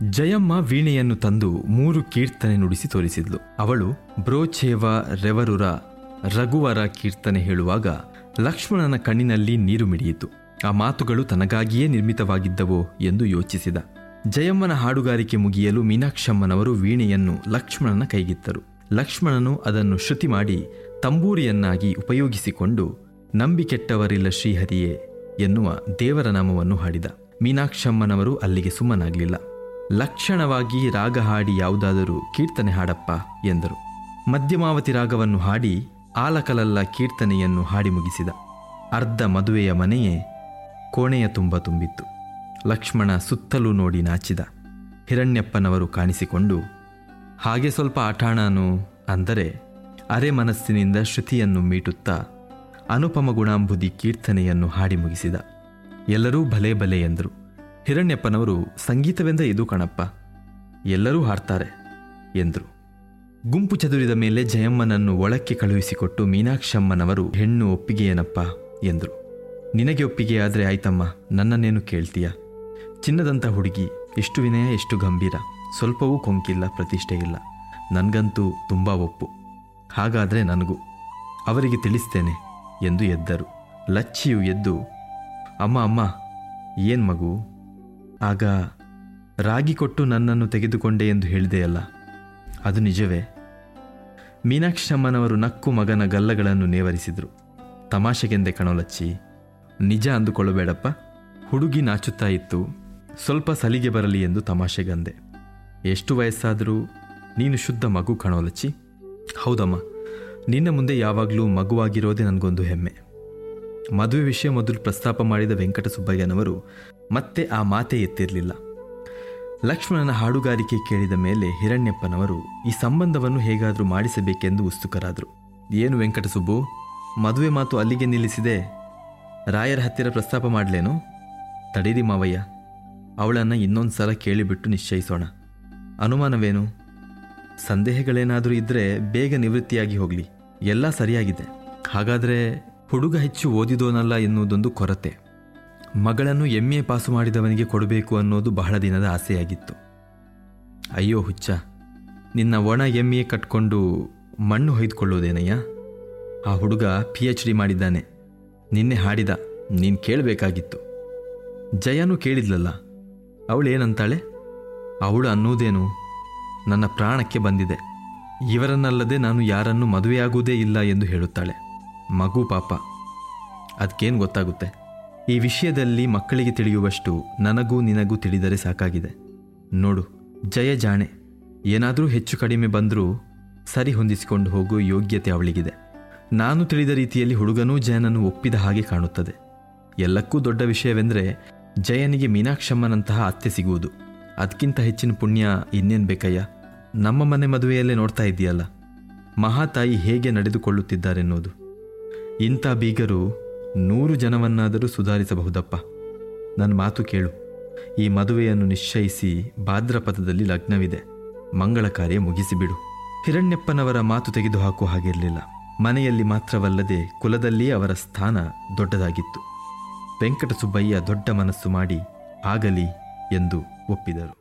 ಜಯಮ್ಮ ವೀಣೆಯನ್ನು ತಂದು ಮೂರು ಕೀರ್ತನೆ ನುಡಿಸಿ ತೋರಿಸಿದ್ಲು ಅವಳು ಬ್ರೋಚೇವ ರೆವರುರ ರಘುವರ ಕೀರ್ತನೆ ಹೇಳುವಾಗ ಲಕ್ಷ್ಮಣನ ಕಣ್ಣಿನಲ್ಲಿ ನೀರು ಮಿಡಿಯಿತು ಆ ಮಾತುಗಳು ತನಗಾಗಿಯೇ ನಿರ್ಮಿತವಾಗಿದ್ದವೋ ಎಂದು ಯೋಚಿಸಿದ ಜಯಮ್ಮನ ಹಾಡುಗಾರಿಕೆ ಮುಗಿಯಲು ಮೀನಾಕ್ಷಮ್ಮನವರು ವೀಣೆಯನ್ನು ಲಕ್ಷ್ಮಣನ ಕೈಗಿತ್ತರು ಲಕ್ಷ್ಮಣನು ಅದನ್ನು ಶ್ರುತಿ ಮಾಡಿ ತಂಬೂರಿಯನ್ನಾಗಿ ಉಪಯೋಗಿಸಿಕೊಂಡು ನಂಬಿಕೆಟ್ಟವರಿಲ್ಲ ಶ್ರೀಹರಿಯೇ ಎನ್ನುವ ದೇವರ ನಾಮವನ್ನು ಹಾಡಿದ ಮೀನಾಕ್ಷಮ್ಮನವರು ಅಲ್ಲಿಗೆ ಸುಮ್ಮನಾಗಲಿಲ್ಲ ಲಕ್ಷಣವಾಗಿ ರಾಗ ಹಾಡಿ ಯಾವುದಾದರೂ ಕೀರ್ತನೆ ಹಾಡಪ್ಪ ಎಂದರು ಮಧ್ಯಮಾವತಿ ರಾಗವನ್ನು ಹಾಡಿ ಆಲಕಲಲ್ಲ ಕೀರ್ತನೆಯನ್ನು ಹಾಡಿ ಮುಗಿಸಿದ ಅರ್ಧ ಮದುವೆಯ ಮನೆಯೇ ಕೋಣೆಯ ತುಂಬ ತುಂಬಿತ್ತು ಲಕ್ಷ್ಮಣ ಸುತ್ತಲೂ ನೋಡಿ ನಾಚಿದ ಹಿರಣ್ಯಪ್ಪನವರು ಕಾಣಿಸಿಕೊಂಡು ಹಾಗೆ ಸ್ವಲ್ಪ ಆಟಾಣನು ಅಂದರೆ ಅರೆ ಮನಸ್ಸಿನಿಂದ ಶ್ರುತಿಯನ್ನು ಮೀಟುತ್ತಾ ಅನುಪಮ ಗುಣಾಂಬುದಿ ಕೀರ್ತನೆಯನ್ನು ಹಾಡಿ ಮುಗಿಸಿದ ಎಲ್ಲರೂ ಭಲೆ ಭಲೆ ಎಂದರು ಹಿರಣ್ಯಪ್ಪನವರು ಸಂಗೀತವೆಂದ ಇದು ಕಣಪ್ಪ ಎಲ್ಲರೂ ಹಾಡ್ತಾರೆ ಎಂದರು ಗುಂಪು ಚದುರಿದ ಮೇಲೆ ಜಯಮ್ಮನನ್ನು ಒಳಕ್ಕೆ ಕಳುಹಿಸಿಕೊಟ್ಟು ಮೀನಾಕ್ಷಮ್ಮನವರು ಹೆಣ್ಣು ಒಪ್ಪಿಗೆಯೇನಪ್ಪ ಎಂದರು ನಿನಗೆ ಒಪ್ಪಿಗೆಯಾದರೆ ಆಯ್ತಮ್ಮ ನನ್ನನ್ನೇನು ಕೇಳ್ತೀಯ ಚಿನ್ನದಂಥ ಹುಡುಗಿ ಎಷ್ಟು ವಿನಯ ಎಷ್ಟು ಗಂಭೀರ ಸ್ವಲ್ಪವೂ ಕೊಂಕಿಲ್ಲ ಪ್ರತಿಷ್ಠೆ ಇಲ್ಲ ನನಗಂತೂ ತುಂಬ ಒಪ್ಪು ಹಾಗಾದರೆ ನನಗೂ ಅವರಿಗೆ ತಿಳಿಸ್ತೇನೆ ಎಂದು ಎದ್ದರು ಲಚ್ಚಿಯು ಎದ್ದು ಅಮ್ಮ ಅಮ್ಮ ಏನು ಮಗು ಆಗ ರಾಗಿ ಕೊಟ್ಟು ನನ್ನನ್ನು ತೆಗೆದುಕೊಂಡೆ ಎಂದು ಹೇಳಿದೆಯಲ್ಲ ಅದು ನಿಜವೇ ಮೀನಾಕ್ಷಮ್ಮನವರು ನಕ್ಕು ಮಗನ ಗಲ್ಲಗಳನ್ನು ನೇವರಿಸಿದರು ತಮಾಷೆಗೆಂದೆ ಕಣೋಲಚ್ಚಿ ನಿಜ ಅಂದುಕೊಳ್ಳಬೇಡಪ್ಪ ಹುಡುಗಿ ನಾಚುತ್ತಾ ಇತ್ತು ಸ್ವಲ್ಪ ಸಲಿಗೆ ಬರಲಿ ಎಂದು ತಮಾಷೆಗಂದೆ ಎಷ್ಟು ವಯಸ್ಸಾದರೂ ನೀನು ಶುದ್ಧ ಮಗು ಕಣೋಲಚ್ಚಿ ಹೌದಮ್ಮ ನಿನ್ನ ಮುಂದೆ ಯಾವಾಗಲೂ ಮಗುವಾಗಿರೋದೇ ನನಗೊಂದು ಹೆಮ್ಮೆ ಮದುವೆ ವಿಷಯ ಮೊದಲು ಪ್ರಸ್ತಾಪ ಮಾಡಿದ ವೆಂಕಟ ಸುಬ್ಬಯ್ಯನವರು ಮತ್ತೆ ಆ ಮಾತೇ ಎತ್ತಿರಲಿಲ್ಲ ಲಕ್ಷ್ಮಣನ ಹಾಡುಗಾರಿಕೆ ಕೇಳಿದ ಮೇಲೆ ಹಿರಣ್ಯಪ್ಪನವರು ಈ ಸಂಬಂಧವನ್ನು ಹೇಗಾದರೂ ಮಾಡಿಸಬೇಕೆಂದು ಉತ್ಸುಕರಾದರು ಏನು ವೆಂಕಟ ಸುಬ್ಬು ಮದುವೆ ಮಾತು ಅಲ್ಲಿಗೆ ನಿಲ್ಲಿಸಿದೆ ರಾಯರ ಹತ್ತಿರ ಪ್ರಸ್ತಾಪ ಮಾಡಲೇನು ತಡೀರಿ ಮಾವಯ್ಯ ಅವಳನ್ನು ಇನ್ನೊಂದು ಸಲ ಕೇಳಿಬಿಟ್ಟು ನಿಶ್ಚಯಿಸೋಣ ಅನುಮಾನವೇನು ಸಂದೇಹಗಳೇನಾದರೂ ಇದ್ದರೆ ಬೇಗ ನಿವೃತ್ತಿಯಾಗಿ ಹೋಗಲಿ ಎಲ್ಲ ಸರಿಯಾಗಿದೆ ಹಾಗಾದರೆ ಹುಡುಗ ಹೆಚ್ಚು ಓದಿದೋನಲ್ಲ ಎನ್ನುವುದೊಂದು ಕೊರತೆ ಮಗಳನ್ನು ಎಂ ಎ ಪಾಸು ಮಾಡಿದವನಿಗೆ ಕೊಡಬೇಕು ಅನ್ನೋದು ಬಹಳ ದಿನದ ಆಸೆಯಾಗಿತ್ತು ಅಯ್ಯೋ ಹುಚ್ಚ ನಿನ್ನ ಒಣ ಎಂ ಎ ಕಟ್ಕೊಂಡು ಮಣ್ಣು ಹೊಯ್ದುಕೊಳ್ಳೋದೇನಯ್ಯ ಆ ಹುಡುಗ ಪಿ ಎಚ್ ಡಿ ಮಾಡಿದ್ದಾನೆ ನಿನ್ನೆ ಹಾಡಿದ ನೀನು ಕೇಳಬೇಕಾಗಿತ್ತು ಜಯನೂ ಕೇಳಿದ್ಲಲ್ಲ ಅವಳೇನಂತಾಳೆ ಅವಳು ಅನ್ನೋದೇನು ನನ್ನ ಪ್ರಾಣಕ್ಕೆ ಬಂದಿದೆ ಇವರನ್ನಲ್ಲದೆ ನಾನು ಯಾರನ್ನು ಮದುವೆಯಾಗುವುದೇ ಇಲ್ಲ ಎಂದು ಹೇಳುತ್ತಾಳೆ ಮಗು ಪಾಪ ಅದಕ್ಕೇನು ಗೊತ್ತಾಗುತ್ತೆ ಈ ವಿಷಯದಲ್ಲಿ ಮಕ್ಕಳಿಗೆ ತಿಳಿಯುವಷ್ಟು ನನಗೂ ನಿನಗೂ ತಿಳಿದರೆ ಸಾಕಾಗಿದೆ ನೋಡು ಜಯ ಜಾಣೆ ಏನಾದರೂ ಹೆಚ್ಚು ಕಡಿಮೆ ಬಂದರೂ ಸರಿ ಹೊಂದಿಸಿಕೊಂಡು ಹೋಗೋ ಯೋಗ್ಯತೆ ಅವಳಿಗಿದೆ ನಾನು ತಿಳಿದ ರೀತಿಯಲ್ಲಿ ಹುಡುಗನೂ ಜಯನನ್ನು ಒಪ್ಪಿದ ಹಾಗೆ ಕಾಣುತ್ತದೆ ಎಲ್ಲಕ್ಕೂ ದೊಡ್ಡ ವಿಷಯವೆಂದರೆ ಜಯನಿಗೆ ಮೀನಾಕ್ಷಮ್ಮನಂತಹ ಅತ್ತೆ ಸಿಗುವುದು ಅದಕ್ಕಿಂತ ಹೆಚ್ಚಿನ ಪುಣ್ಯ ಇನ್ನೇನು ಬೇಕಯ್ಯ ನಮ್ಮ ಮನೆ ಮದುವೆಯಲ್ಲೇ ನೋಡ್ತಾ ಇದೆಯಲ್ಲ ಮಹಾತಾಯಿ ಹೇಗೆ ನಡೆದುಕೊಳ್ಳುತ್ತಿದ್ದಾರೆನ್ನೋದು ಇಂಥ ಬೀಗರು ನೂರು ಜನವನ್ನಾದರೂ ಸುಧಾರಿಸಬಹುದಪ್ಪ ನನ್ನ ಮಾತು ಕೇಳು ಈ ಮದುವೆಯನ್ನು ನಿಶ್ಚಯಿಸಿ ಭಾದ್ರಪದದಲ್ಲಿ ಲಗ್ನವಿದೆ ಮಂಗಳ ಕಾರ್ಯ ಮುಗಿಸಿಬಿಡು ಹಿರಣ್ಯಪ್ಪನವರ ಮಾತು ತೆಗೆದುಹಾಕುವ ಹಾಗಿರಲಿಲ್ಲ ಮನೆಯಲ್ಲಿ ಮಾತ್ರವಲ್ಲದೆ ಕುಲದಲ್ಲಿಯೇ ಅವರ ಸ್ಥಾನ ದೊಡ್ಡದಾಗಿತ್ತು ವೆಂಕಟಸುಬ್ಬಯ್ಯ ದೊಡ್ಡ ಮನಸ್ಸು ಮಾಡಿ ಆಗಲಿ ಎಂದು ಒಪ್ಪಿದರು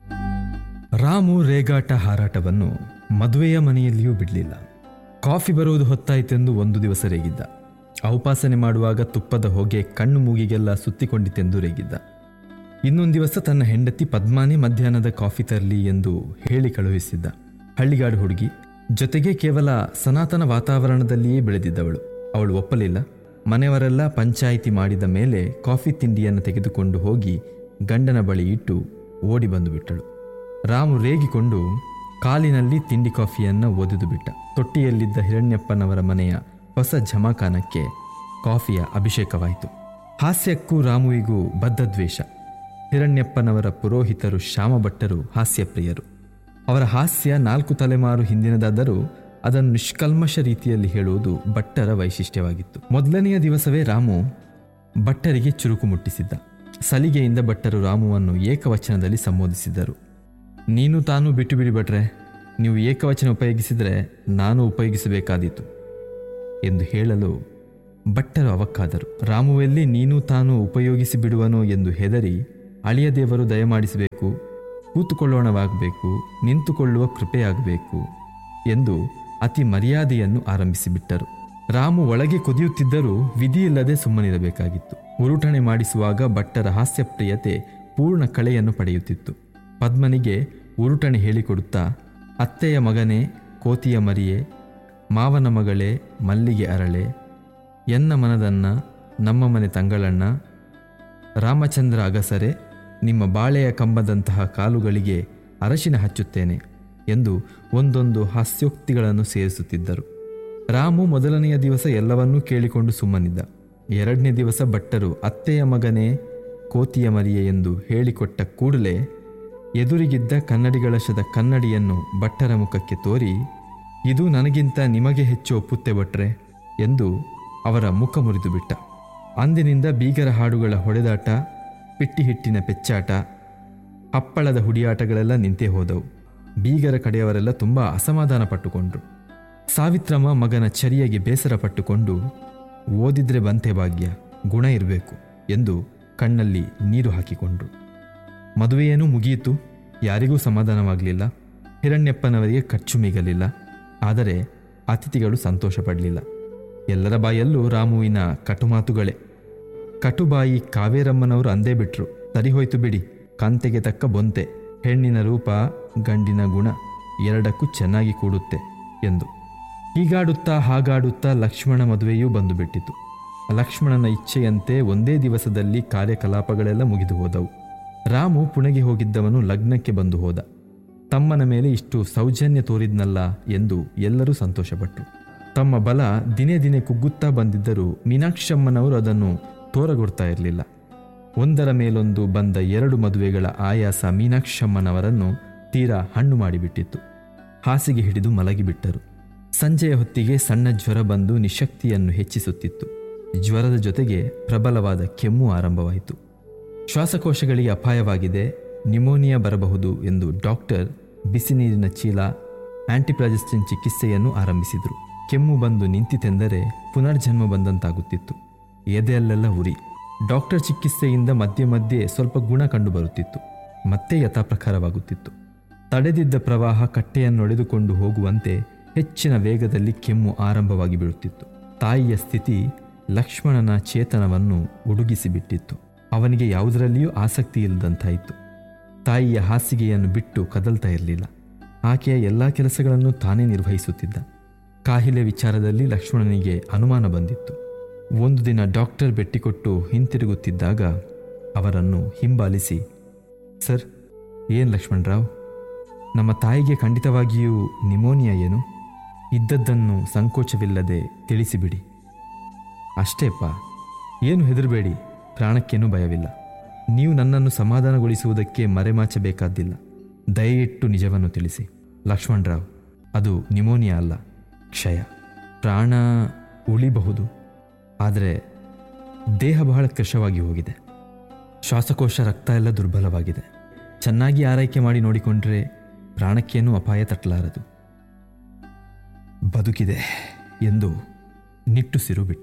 ರಾಮು ರೇಗಾಟ ಹಾರಾಟವನ್ನು ಮದುವೆಯ ಮನೆಯಲ್ಲಿಯೂ ಬಿಡಲಿಲ್ಲ ಕಾಫಿ ಬರುವುದು ಹೊತ್ತಾಯಿತೆಂದು ಒಂದು ದಿವಸ ರೇಗಿದ್ದ ಔಪಾಸನೆ ಮಾಡುವಾಗ ತುಪ್ಪದ ಹೊಗೆ ಕಣ್ಣು ಮೂಗಿಗೆಲ್ಲ ಸುತ್ತಿಕೊಂಡಿತೆಂದು ರೇಗಿದ್ದ ಇನ್ನೊಂದು ದಿವಸ ತನ್ನ ಹೆಂಡತಿ ಪದ್ಮಾನೇ ಮಧ್ಯಾಹ್ನದ ಕಾಫಿ ತರಲಿ ಎಂದು ಹೇಳಿ ಕಳುಹಿಸಿದ್ದ ಹಳ್ಳಿಗಾಡು ಹುಡುಗಿ ಜೊತೆಗೆ ಕೇವಲ ಸನಾತನ ವಾತಾವರಣದಲ್ಲಿಯೇ ಬೆಳೆದಿದ್ದವಳು ಅವಳು ಒಪ್ಪಲಿಲ್ಲ ಮನೆಯವರೆಲ್ಲ ಪಂಚಾಯಿತಿ ಮಾಡಿದ ಮೇಲೆ ಕಾಫಿ ತಿಂಡಿಯನ್ನು ತೆಗೆದುಕೊಂಡು ಹೋಗಿ ಗಂಡನ ಬಳಿ ಇಟ್ಟು ಓಡಿ ಬಂದು ಬಿಟ್ಟಳು ರಾಮು ರೇಗಿಕೊಂಡು ಕಾಲಿನಲ್ಲಿ ತಿಂಡಿ ಕಾಫಿಯನ್ನು ಒದೆದು ಬಿಟ್ಟ ತೊಟ್ಟಿಯಲ್ಲಿದ್ದ ಹಿರಣ್ಯಪ್ಪನವರ ಮನೆಯ ಹೊಸ ಜಮಾಖಾನಕ್ಕೆ ಕಾಫಿಯ ಅಭಿಷೇಕವಾಯಿತು ಹಾಸ್ಯಕ್ಕೂ ರಾಮುವಿಗೂ ಬದ್ಧದ್ವೇಷ ಹಿರಣ್ಯಪ್ಪನವರ ಪುರೋಹಿತರು ಶ್ಯಾಮಭಟ್ಟರು ಹಾಸ್ಯಪ್ರಿಯರು ಅವರ ಹಾಸ್ಯ ನಾಲ್ಕು ತಲೆಮಾರು ಹಿಂದಿನದಾದರೂ ಅದನ್ನು ನಿಷ್ಕಲ್ಮಶ ರೀತಿಯಲ್ಲಿ ಹೇಳುವುದು ಭಟ್ಟರ ವೈಶಿಷ್ಟ್ಯವಾಗಿತ್ತು ಮೊದಲನೆಯ ದಿವಸವೇ ರಾಮು ಭಟ್ಟರಿಗೆ ಚುರುಕು ಮುಟ್ಟಿಸಿದ್ದ ಸಲಿಗೆಯಿಂದ ಭಟ್ಟರು ರಾಮುವನ್ನು ಏಕವಚನದಲ್ಲಿ ಸಂಬೋಧಿಸಿದ್ದರು ನೀನು ತಾನು ಬಿಟ್ಟು ಬಿಡಿ ಭಟ್ರೆ ನೀವು ಏಕವಚನ ಉಪಯೋಗಿಸಿದರೆ ನಾನು ಉಪಯೋಗಿಸಬೇಕಾದೀತು ಎಂದು ಹೇಳಲು ಭಟ್ಟರು ಅವಕ್ಕಾದರು ರಾಮುವೆಲ್ಲಿ ನೀನು ತಾನು ಉಪಯೋಗಿಸಿ ಬಿಡುವನೋ ಎಂದು ಹೆದರಿ ಅಳಿಯ ದೇವರು ದಯಮಾಡಿಸಬೇಕು ಕೂತುಕೊಳ್ಳೋಣವಾಗಬೇಕು ನಿಂತುಕೊಳ್ಳುವ ಕೃಪೆಯಾಗಬೇಕು ಎಂದು ಅತಿ ಮರ್ಯಾದೆಯನ್ನು ಆರಂಭಿಸಿಬಿಟ್ಟರು ರಾಮು ಒಳಗೆ ಕೊದಿಯುತ್ತಿದ್ದರೂ ವಿಧಿಯಿಲ್ಲದೆ ಸುಮ್ಮನಿರಬೇಕಾಗಿತ್ತು ಉರುಟಣೆ ಮಾಡಿಸುವಾಗ ಭಟ್ಟರ ಹಾಸ್ಯಪ್ರಿಯತೆ ಪೂರ್ಣ ಕಳೆಯನ್ನು ಪಡೆಯುತ್ತಿತ್ತು ಪದ್ಮನಿಗೆ ಉರುಟಣೆ ಹೇಳಿಕೊಡುತ್ತಾ ಅತ್ತೆಯ ಮಗನೇ ಕೋತಿಯ ಮರಿಯೇ ಮಾವನ ಮಗಳೇ ಮಲ್ಲಿಗೆ ಅರಳೆ ಎನ್ನ ಮನದನ್ನ ನಮ್ಮ ಮನೆ ತಂಗಳಣ್ಣ ರಾಮಚಂದ್ರ ಅಗಸರೆ ನಿಮ್ಮ ಬಾಳೆಯ ಕಂಬದಂತಹ ಕಾಲುಗಳಿಗೆ ಅರಶಿನ ಹಚ್ಚುತ್ತೇನೆ ಎಂದು ಒಂದೊಂದು ಹಾಸ್ಯೋಕ್ತಿಗಳನ್ನು ಸೇರಿಸುತ್ತಿದ್ದರು ರಾಮು ಮೊದಲನೆಯ ದಿವಸ ಎಲ್ಲವನ್ನೂ ಕೇಳಿಕೊಂಡು ಸುಮ್ಮನಿದ್ದ ಎರಡನೇ ದಿವಸ ಭಟ್ಟರು ಅತ್ತೆಯ ಮಗನೇ ಕೋತಿಯ ಮರಿಯೆ ಎಂದು ಹೇಳಿಕೊಟ್ಟ ಕೂಡಲೇ ಎದುರಿಗಿದ್ದ ಕನ್ನಡಿಗಳಶದ ಕನ್ನಡಿಯನ್ನು ಭಟ್ಟರ ಮುಖಕ್ಕೆ ತೋರಿ ಇದು ನನಗಿಂತ ನಿಮಗೆ ಹೆಚ್ಚು ಒಪ್ಪುತ್ತೆ ಭಟ್ರೆ ಎಂದು ಅವರ ಮುಖ ಮುರಿದು ಬಿಟ್ಟ ಅಂದಿನಿಂದ ಬೀಗರ ಹಾಡುಗಳ ಹೊಡೆದಾಟ ಪಿಟ್ಟಿ ಹಿಟ್ಟಿನ ಪೆಚ್ಚಾಟ ಹಪ್ಪಳದ ಹುಡಿಯಾಟಗಳೆಲ್ಲ ನಿಂತೇ ಹೋದವು ಬೀಗರ ಕಡೆಯವರೆಲ್ಲ ತುಂಬ ಅಸಮಾಧಾನ ಪಟ್ಟುಕೊಂಡ್ರು ಸಾವಿತ್ರಮ್ಮ ಮಗನ ಚರಿಯಗೆ ಬೇಸರ ಪಟ್ಟುಕೊಂಡು ಓದಿದ್ರೆ ಬಂತೆ ಭಾಗ್ಯ ಗುಣ ಇರಬೇಕು ಎಂದು ಕಣ್ಣಲ್ಲಿ ನೀರು ಹಾಕಿಕೊಂಡ್ರು ಮದುವೆಯೇನೂ ಮುಗಿಯಿತು ಯಾರಿಗೂ ಸಮಾಧಾನವಾಗಲಿಲ್ಲ ಹಿರಣ್ಯಪ್ಪನವರಿಗೆ ಖರ್ಚು ಮಿಗಲಿಲ್ಲ ಆದರೆ ಅತಿಥಿಗಳು ಸಂತೋಷ ಪಡಲಿಲ್ಲ ಎಲ್ಲರ ಬಾಯಲ್ಲೂ ರಾಮುವಿನ ಕಟುಮಾತುಗಳೇ ಕಟುಬಾಯಿ ಕಾವೇರಮ್ಮನವರು ಅಂದೇ ಬಿಟ್ರು ಸರಿ ಹೋಯ್ತು ಬಿಡಿ ಕಾಂತೆಗೆ ತಕ್ಕ ಬೊಂತೆ ಹೆಣ್ಣಿನ ರೂಪ ಗಂಡಿನ ಗುಣ ಎರಡಕ್ಕೂ ಚೆನ್ನಾಗಿ ಕೂಡುತ್ತೆ ಎಂದು ಹೀಗಾಡುತ್ತಾ ಹಾಗಾಡುತ್ತಾ ಲಕ್ಷ್ಮಣ ಮದುವೆಯೂ ಬಂದು ಬಿಟ್ಟಿತು ಲಕ್ಷ್ಮಣನ ಇಚ್ಛೆಯಂತೆ ಒಂದೇ ದಿವಸದಲ್ಲಿ ಕಾರ್ಯಕಲಾಪಗಳೆಲ್ಲ ಮುಗಿದು ಹೋದವು ರಾಮು ಪುಣೆಗೆ ಹೋಗಿದ್ದವನು ಲಗ್ನಕ್ಕೆ ಬಂದು ಹೋದ ತಮ್ಮನ ಮೇಲೆ ಇಷ್ಟು ಸೌಜನ್ಯ ತೋರಿದ್ನಲ್ಲ ಎಂದು ಎಲ್ಲರೂ ಸಂತೋಷಪಟ್ಟರು ತಮ್ಮ ಬಲ ದಿನೇ ದಿನೇ ಕುಗ್ಗುತ್ತಾ ಬಂದಿದ್ದರೂ ಮೀನಾಕ್ಷಮ್ಮನವರು ಅದನ್ನು ತೋರಗೊಡ್ತಾ ಇರಲಿಲ್ಲ ಒಂದರ ಮೇಲೊಂದು ಬಂದ ಎರಡು ಮದುವೆಗಳ ಆಯಾಸ ಮೀನಾಕ್ಷಮ್ಮನವರನ್ನು ತೀರಾ ಹಣ್ಣು ಮಾಡಿಬಿಟ್ಟಿತ್ತು ಹಾಸಿಗೆ ಹಿಡಿದು ಮಲಗಿಬಿಟ್ಟರು ಸಂಜೆಯ ಹೊತ್ತಿಗೆ ಸಣ್ಣ ಜ್ವರ ಬಂದು ನಿಶಕ್ತಿಯನ್ನು ಹೆಚ್ಚಿಸುತ್ತಿತ್ತು ಜ್ವರದ ಜೊತೆಗೆ ಪ್ರಬಲವಾದ ಕೆಮ್ಮು ಆರಂಭವಾಯಿತು ಶ್ವಾಸಕೋಶಗಳಿಗೆ ಅಪಾಯವಾಗಿದೆ ನಿಮೋನಿಯಾ ಬರಬಹುದು ಎಂದು ಡಾಕ್ಟರ್ ಬಿಸಿ ನೀರಿನ ಚೀಲ ಆಂಟಿಪ್ಲಾಜಿಸ್ಟಿನ್ ಚಿಕಿತ್ಸೆಯನ್ನು ಆರಂಭಿಸಿದರು ಕೆಮ್ಮು ಬಂದು ನಿಂತಿತೆಂದರೆ ಪುನರ್ಜನ್ಮ ಬಂದಂತಾಗುತ್ತಿತ್ತು ಎದೆಯಲ್ಲೆಲ್ಲ ಉರಿ ಡಾಕ್ಟರ್ ಚಿಕಿತ್ಸೆಯಿಂದ ಮಧ್ಯೆ ಮಧ್ಯೆ ಸ್ವಲ್ಪ ಗುಣ ಕಂಡು ಬರುತ್ತಿತ್ತು ಮತ್ತೆ ಯಥಾಪ್ರಕಾರವಾಗುತ್ತಿತ್ತು ತಡೆದಿದ್ದ ಪ್ರವಾಹ ಕಟ್ಟೆಯನ್ನೊಡೆದುಕೊಂಡು ಹೋಗುವಂತೆ ಹೆಚ್ಚಿನ ವೇಗದಲ್ಲಿ ಕೆಮ್ಮು ಆರಂಭವಾಗಿ ಬಿಡುತ್ತಿತ್ತು ತಾಯಿಯ ಸ್ಥಿತಿ ಲಕ್ಷ್ಮಣನ ಚೇತನವನ್ನು ಉಡುಗಿಸಿಬಿಟ್ಟಿತ್ತು ಅವನಿಗೆ ಯಾವುದರಲ್ಲಿಯೂ ಆಸಕ್ತಿ ಇಲ್ಲದಂತಾಯಿತು ತಾಯಿಯ ಹಾಸಿಗೆಯನ್ನು ಬಿಟ್ಟು ಕದಲ್ತಾ ಇರಲಿಲ್ಲ ಆಕೆಯ ಎಲ್ಲ ಕೆಲಸಗಳನ್ನು ತಾನೇ ನಿರ್ವಹಿಸುತ್ತಿದ್ದ ಕಾಹಿಲೆ ವಿಚಾರದಲ್ಲಿ ಲಕ್ಷ್ಮಣನಿಗೆ ಅನುಮಾನ ಬಂದಿತ್ತು ಒಂದು ದಿನ ಡಾಕ್ಟರ್ ಭೆಟ್ಟಿಕೊಟ್ಟು ಹಿಂತಿರುಗುತ್ತಿದ್ದಾಗ ಅವರನ್ನು ಹಿಂಬಾಲಿಸಿ ಸರ್ ಏನು ಲಕ್ಷ್ಮಣರಾವ್ ನಮ್ಮ ತಾಯಿಗೆ ಖಂಡಿತವಾಗಿಯೂ ನಿಮೋನಿಯಾ ಏನು ಇದ್ದದ್ದನ್ನು ಸಂಕೋಚವಿಲ್ಲದೆ ತಿಳಿಸಿಬಿಡಿ ಅಷ್ಟೇಪ್ಪ ಏನು ಹೆದರಬೇಡಿ ಪ್ರಾಣಕ್ಕೇನೂ ಭಯವಿಲ್ಲ ನೀವು ನನ್ನನ್ನು ಸಮಾಧಾನಗೊಳಿಸುವುದಕ್ಕೆ ಮರೆಮಾಚಬೇಕಾದ್ದಿಲ್ಲ ದಯವಿಟ್ಟು ನಿಜವನ್ನು ತಿಳಿಸಿ ಲಕ್ಷ್ಮಣರಾವ್ ಅದು ನಿಮೋನಿಯಾ ಅಲ್ಲ ಕ್ಷಯ ಪ್ರಾಣ ಉಳಿಬಹುದು ಆದರೆ ದೇಹ ಬಹಳ ಕೃಶವಾಗಿ ಹೋಗಿದೆ ಶ್ವಾಸಕೋಶ ರಕ್ತ ಎಲ್ಲ ದುರ್ಬಲವಾಗಿದೆ ಚೆನ್ನಾಗಿ ಆರೈಕೆ ಮಾಡಿ ನೋಡಿಕೊಂಡ್ರೆ ಪ್ರಾಣಕ್ಕೇನೂ ಅಪಾಯ ತಟ್ಟಲಾರದು ಬದುಕಿದೆ ಎಂದು ನಿಟ್ಟುಸಿರು ಬಿಟ್ಟ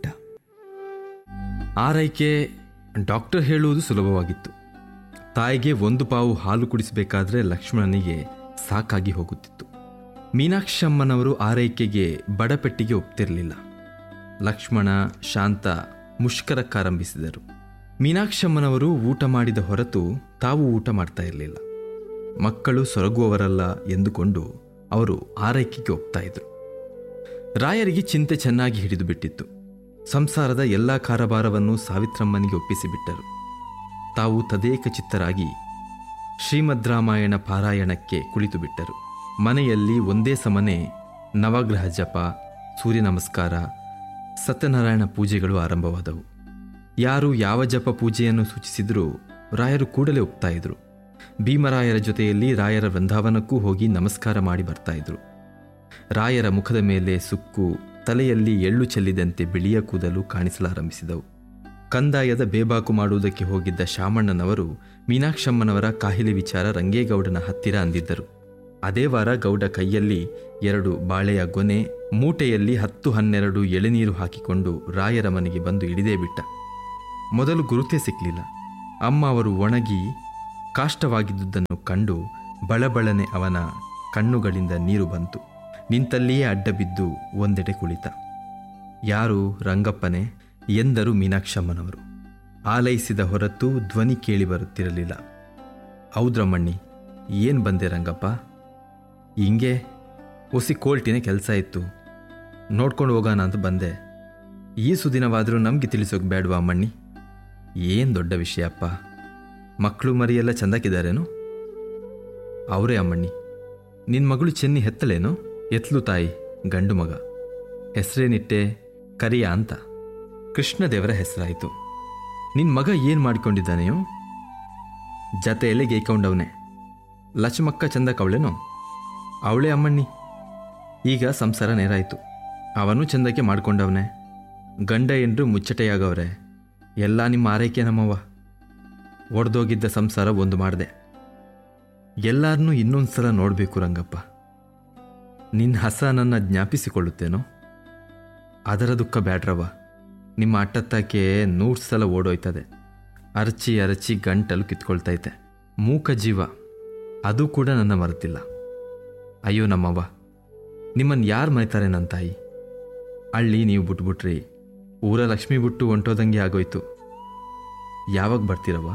ಆರೈಕೆ ಡಾಕ್ಟರ್ ಹೇಳುವುದು ಸುಲಭವಾಗಿತ್ತು ತಾಯಿಗೆ ಒಂದು ಪಾವು ಹಾಲು ಕುಡಿಸಬೇಕಾದ್ರೆ ಲಕ್ಷ್ಮಣನಿಗೆ ಸಾಕಾಗಿ ಹೋಗುತ್ತಿತ್ತು ಮೀನಾಕ್ಷಮ್ಮನವರು ಆರೈಕೆಗೆ ಬಡಪೆಟ್ಟಿಗೆ ಒಪ್ತಿರಲಿಲ್ಲ ಲಕ್ಷ್ಮಣ ಶಾಂತ ಮುಷ್ಕರಕ್ಕಾರಂಭಿಸಿದರು ಮೀನಾಕ್ಷಮ್ಮನವರು ಊಟ ಮಾಡಿದ ಹೊರತು ತಾವು ಊಟ ಮಾಡ್ತಾ ಇರಲಿಲ್ಲ ಮಕ್ಕಳು ಸೊರಗುವವರಲ್ಲ ಎಂದುಕೊಂಡು ಅವರು ಆರೈಕೆಗೆ ಒಪ್ತಾ ಇದ್ರು ರಾಯರಿಗೆ ಚಿಂತೆ ಚೆನ್ನಾಗಿ ಹಿಡಿದು ಬಿಟ್ಟಿತ್ತು ಸಂಸಾರದ ಎಲ್ಲ ಕಾರಭಾರವನ್ನು ಸಾವಿತ್ರಮ್ಮನಿಗೆ ಒಪ್ಪಿಸಿಬಿಟ್ಟರು ತಾವು ತದೇಕ ಚಿತ್ತರಾಗಿ ಶ್ರೀಮದ್ ರಾಮಾಯಣ ಪಾರಾಯಣಕ್ಕೆ ಕುಳಿತು ಬಿಟ್ಟರು ಮನೆಯಲ್ಲಿ ಒಂದೇ ಸಮನೆ ನವಗ್ರಹ ಜಪ ಸೂರ್ಯ ನಮಸ್ಕಾರ ಸತ್ಯನಾರಾಯಣ ಪೂಜೆಗಳು ಆರಂಭವಾದವು ಯಾರು ಯಾವ ಜಪ ಪೂಜೆಯನ್ನು ಸೂಚಿಸಿದರೂ ರಾಯರು ಕೂಡಲೇ ಒಪ್ತಾ ಇದ್ರು ಭೀಮರಾಯರ ಜೊತೆಯಲ್ಲಿ ರಾಯರ ವೃಂದಾವನಕ್ಕೂ ಹೋಗಿ ನಮಸ್ಕಾರ ಮಾಡಿ ಬರ್ತಾ ಇದ್ರು ರಾಯರ ಮುಖದ ಮೇಲೆ ಸುಕ್ಕು ತಲೆಯಲ್ಲಿ ಎಳ್ಳು ಚೆಲ್ಲಿದಂತೆ ಬಿಳಿಯ ಕೂದಲು ಕಾಣಿಸಲಾರಂಭಿಸಿದವು ಕಂದಾಯದ ಬೇಬಾಕು ಮಾಡುವುದಕ್ಕೆ ಹೋಗಿದ್ದ ಶಾಮಣ್ಣನವರು ಮೀನಾಕ್ಷಮ್ಮನವರ ಕಾಹಿಲೆ ವಿಚಾರ ರಂಗೇಗೌಡನ ಹತ್ತಿರ ಅಂದಿದ್ದರು ಅದೇ ವಾರ ಗೌಡ ಕೈಯಲ್ಲಿ ಎರಡು ಬಾಳೆಯ ಗೊನೆ ಮೂಟೆಯಲ್ಲಿ ಹತ್ತು ಹನ್ನೆರಡು ಎಳೆನೀರು ಹಾಕಿಕೊಂಡು ರಾಯರ ಮನೆಗೆ ಬಂದು ಇಳಿದೇ ಬಿಟ್ಟ ಮೊದಲು ಗುರುತೇ ಸಿಕ್ಕಲಿಲ್ಲ ಅಮ್ಮ ಅವರು ಒಣಗಿ ಕಾಷ್ಟವಾಗಿದ್ದುದನ್ನು ಕಂಡು ಬಳಬಳನೆ ಅವನ ಕಣ್ಣುಗಳಿಂದ ನೀರು ಬಂತು ನಿಂತಲ್ಲಿಯೇ ಅಡ್ಡ ಬಿದ್ದು ಒಂದೆಡೆ ಕುಳಿತ ಯಾರು ರಂಗಪ್ಪನೇ ಎಂದರು ಮೀನಾಕ್ಷಮ್ಮನವರು ಆಲೈಸಿದ ಹೊರತು ಧ್ವನಿ ಕೇಳಿ ಬರುತ್ತಿರಲಿಲ್ಲ ಹೌದ್ರಮ್ಮಣ್ಣಿ ಏನು ಬಂದೆ ರಂಗಪ್ಪ ಹಿಂಗೆ ಒಸಿ ಕೋಲ್ಟಿನ ಕೆಲಸ ಇತ್ತು ನೋಡ್ಕೊಂಡು ಹೋಗೋಣ ಅಂತ ಬಂದೆ ಈ ಸುದಿನವಾದರೂ ನಮಗೆ ತಿಳಿಸೋಕೆ ಬೇಡವಾ ಅಮ್ಮಣ್ಣಿ ಏನು ದೊಡ್ಡ ವಿಷಯಪ್ಪ ಮಕ್ಕಳು ಮರಿಯೆಲ್ಲ ಚಂದಕ್ಕಿದ್ದಾರೇನು ಅವರೇ ಅಮ್ಮಣ್ಣಿ ನಿನ್ನ ಮಗಳು ಚೆನ್ನಿ ಹೆತ್ತಲೇನು ಎತ್ಲು ತಾಯಿ ಗಂಡು ಮಗ ಹೆಸರೇನಿಟ್ಟೆ ಕರಿಯ ಅಂತ ಕೃಷ್ಣದೇವರ ಹೆಸರಾಯಿತು ನಿನ್ನ ಮಗ ಏನು ಮಾಡಿಕೊಂಡಿದ್ದಾನೆಯೋ ಜತೆಯಲ್ಲಿ ಗೈಕೊಂಡವನೆ ಲಕ್ಷ್ಮಕ್ಕ ಚಂದ ಕವಳೇನೋ ಅವಳೇ ಅಮ್ಮಣ್ಣಿ ಈಗ ಸಂಸಾರ ನೇರಾಯಿತು ಅವನು ಚಂದಕ್ಕೆ ಮಾಡ್ಕೊಂಡವನೆ ಗಂಡ ಎಂಡ್ರು ಮುಚ್ಚಟೆಯಾಗವ್ರೆ ಎಲ್ಲ ನಿಮ್ಮ ಆರೈಕೆ ನಮ್ಮವ್ವ ಒಡೆದೋಗಿದ್ದ ಸಂಸಾರ ಒಂದು ಮಾಡಿದೆ ಎಲ್ಲರನ್ನೂ ಇನ್ನೊಂದು ಸಲ ನೋಡಬೇಕು ರಂಗಪ್ಪ ನಿನ್ನ ಹಸ ನನ್ನ ಜ್ಞಾಪಿಸಿಕೊಳ್ಳುತ್ತೇನೋ ಅದರ ದುಃಖ ಬ್ಯಾಡ್ರವ್ವ ನಿಮ್ಮ ಅಟ್ಟತ್ತಾಕೆ ನೂರು ಸಲ ಓಡೋಯ್ತದೆ ಅರಚಿ ಅರಚಿ ಗಂಟಲು ಕಿತ್ಕೊಳ್ತೈತೆ ಮೂಕ ಜೀವ ಅದು ಕೂಡ ನನ್ನ ಮರೆತಿಲ್ಲ ಅಯ್ಯೋ ನಮ್ಮವ್ವ ನಿಮ್ಮನ್ನು ಯಾರು ಮರಿತಾರೆ ನನ್ನ ತಾಯಿ ಹಳ್ಳಿ ನೀವು ಬಿಟ್ಬಿಟ್ರಿ ಊರ ಲಕ್ಷ್ಮಿ ಬಿಟ್ಟು ಹೊಂಟೋದಂಗೆ ಆಗೋಯ್ತು ಯಾವಾಗ ಬರ್ತೀರವ್ವ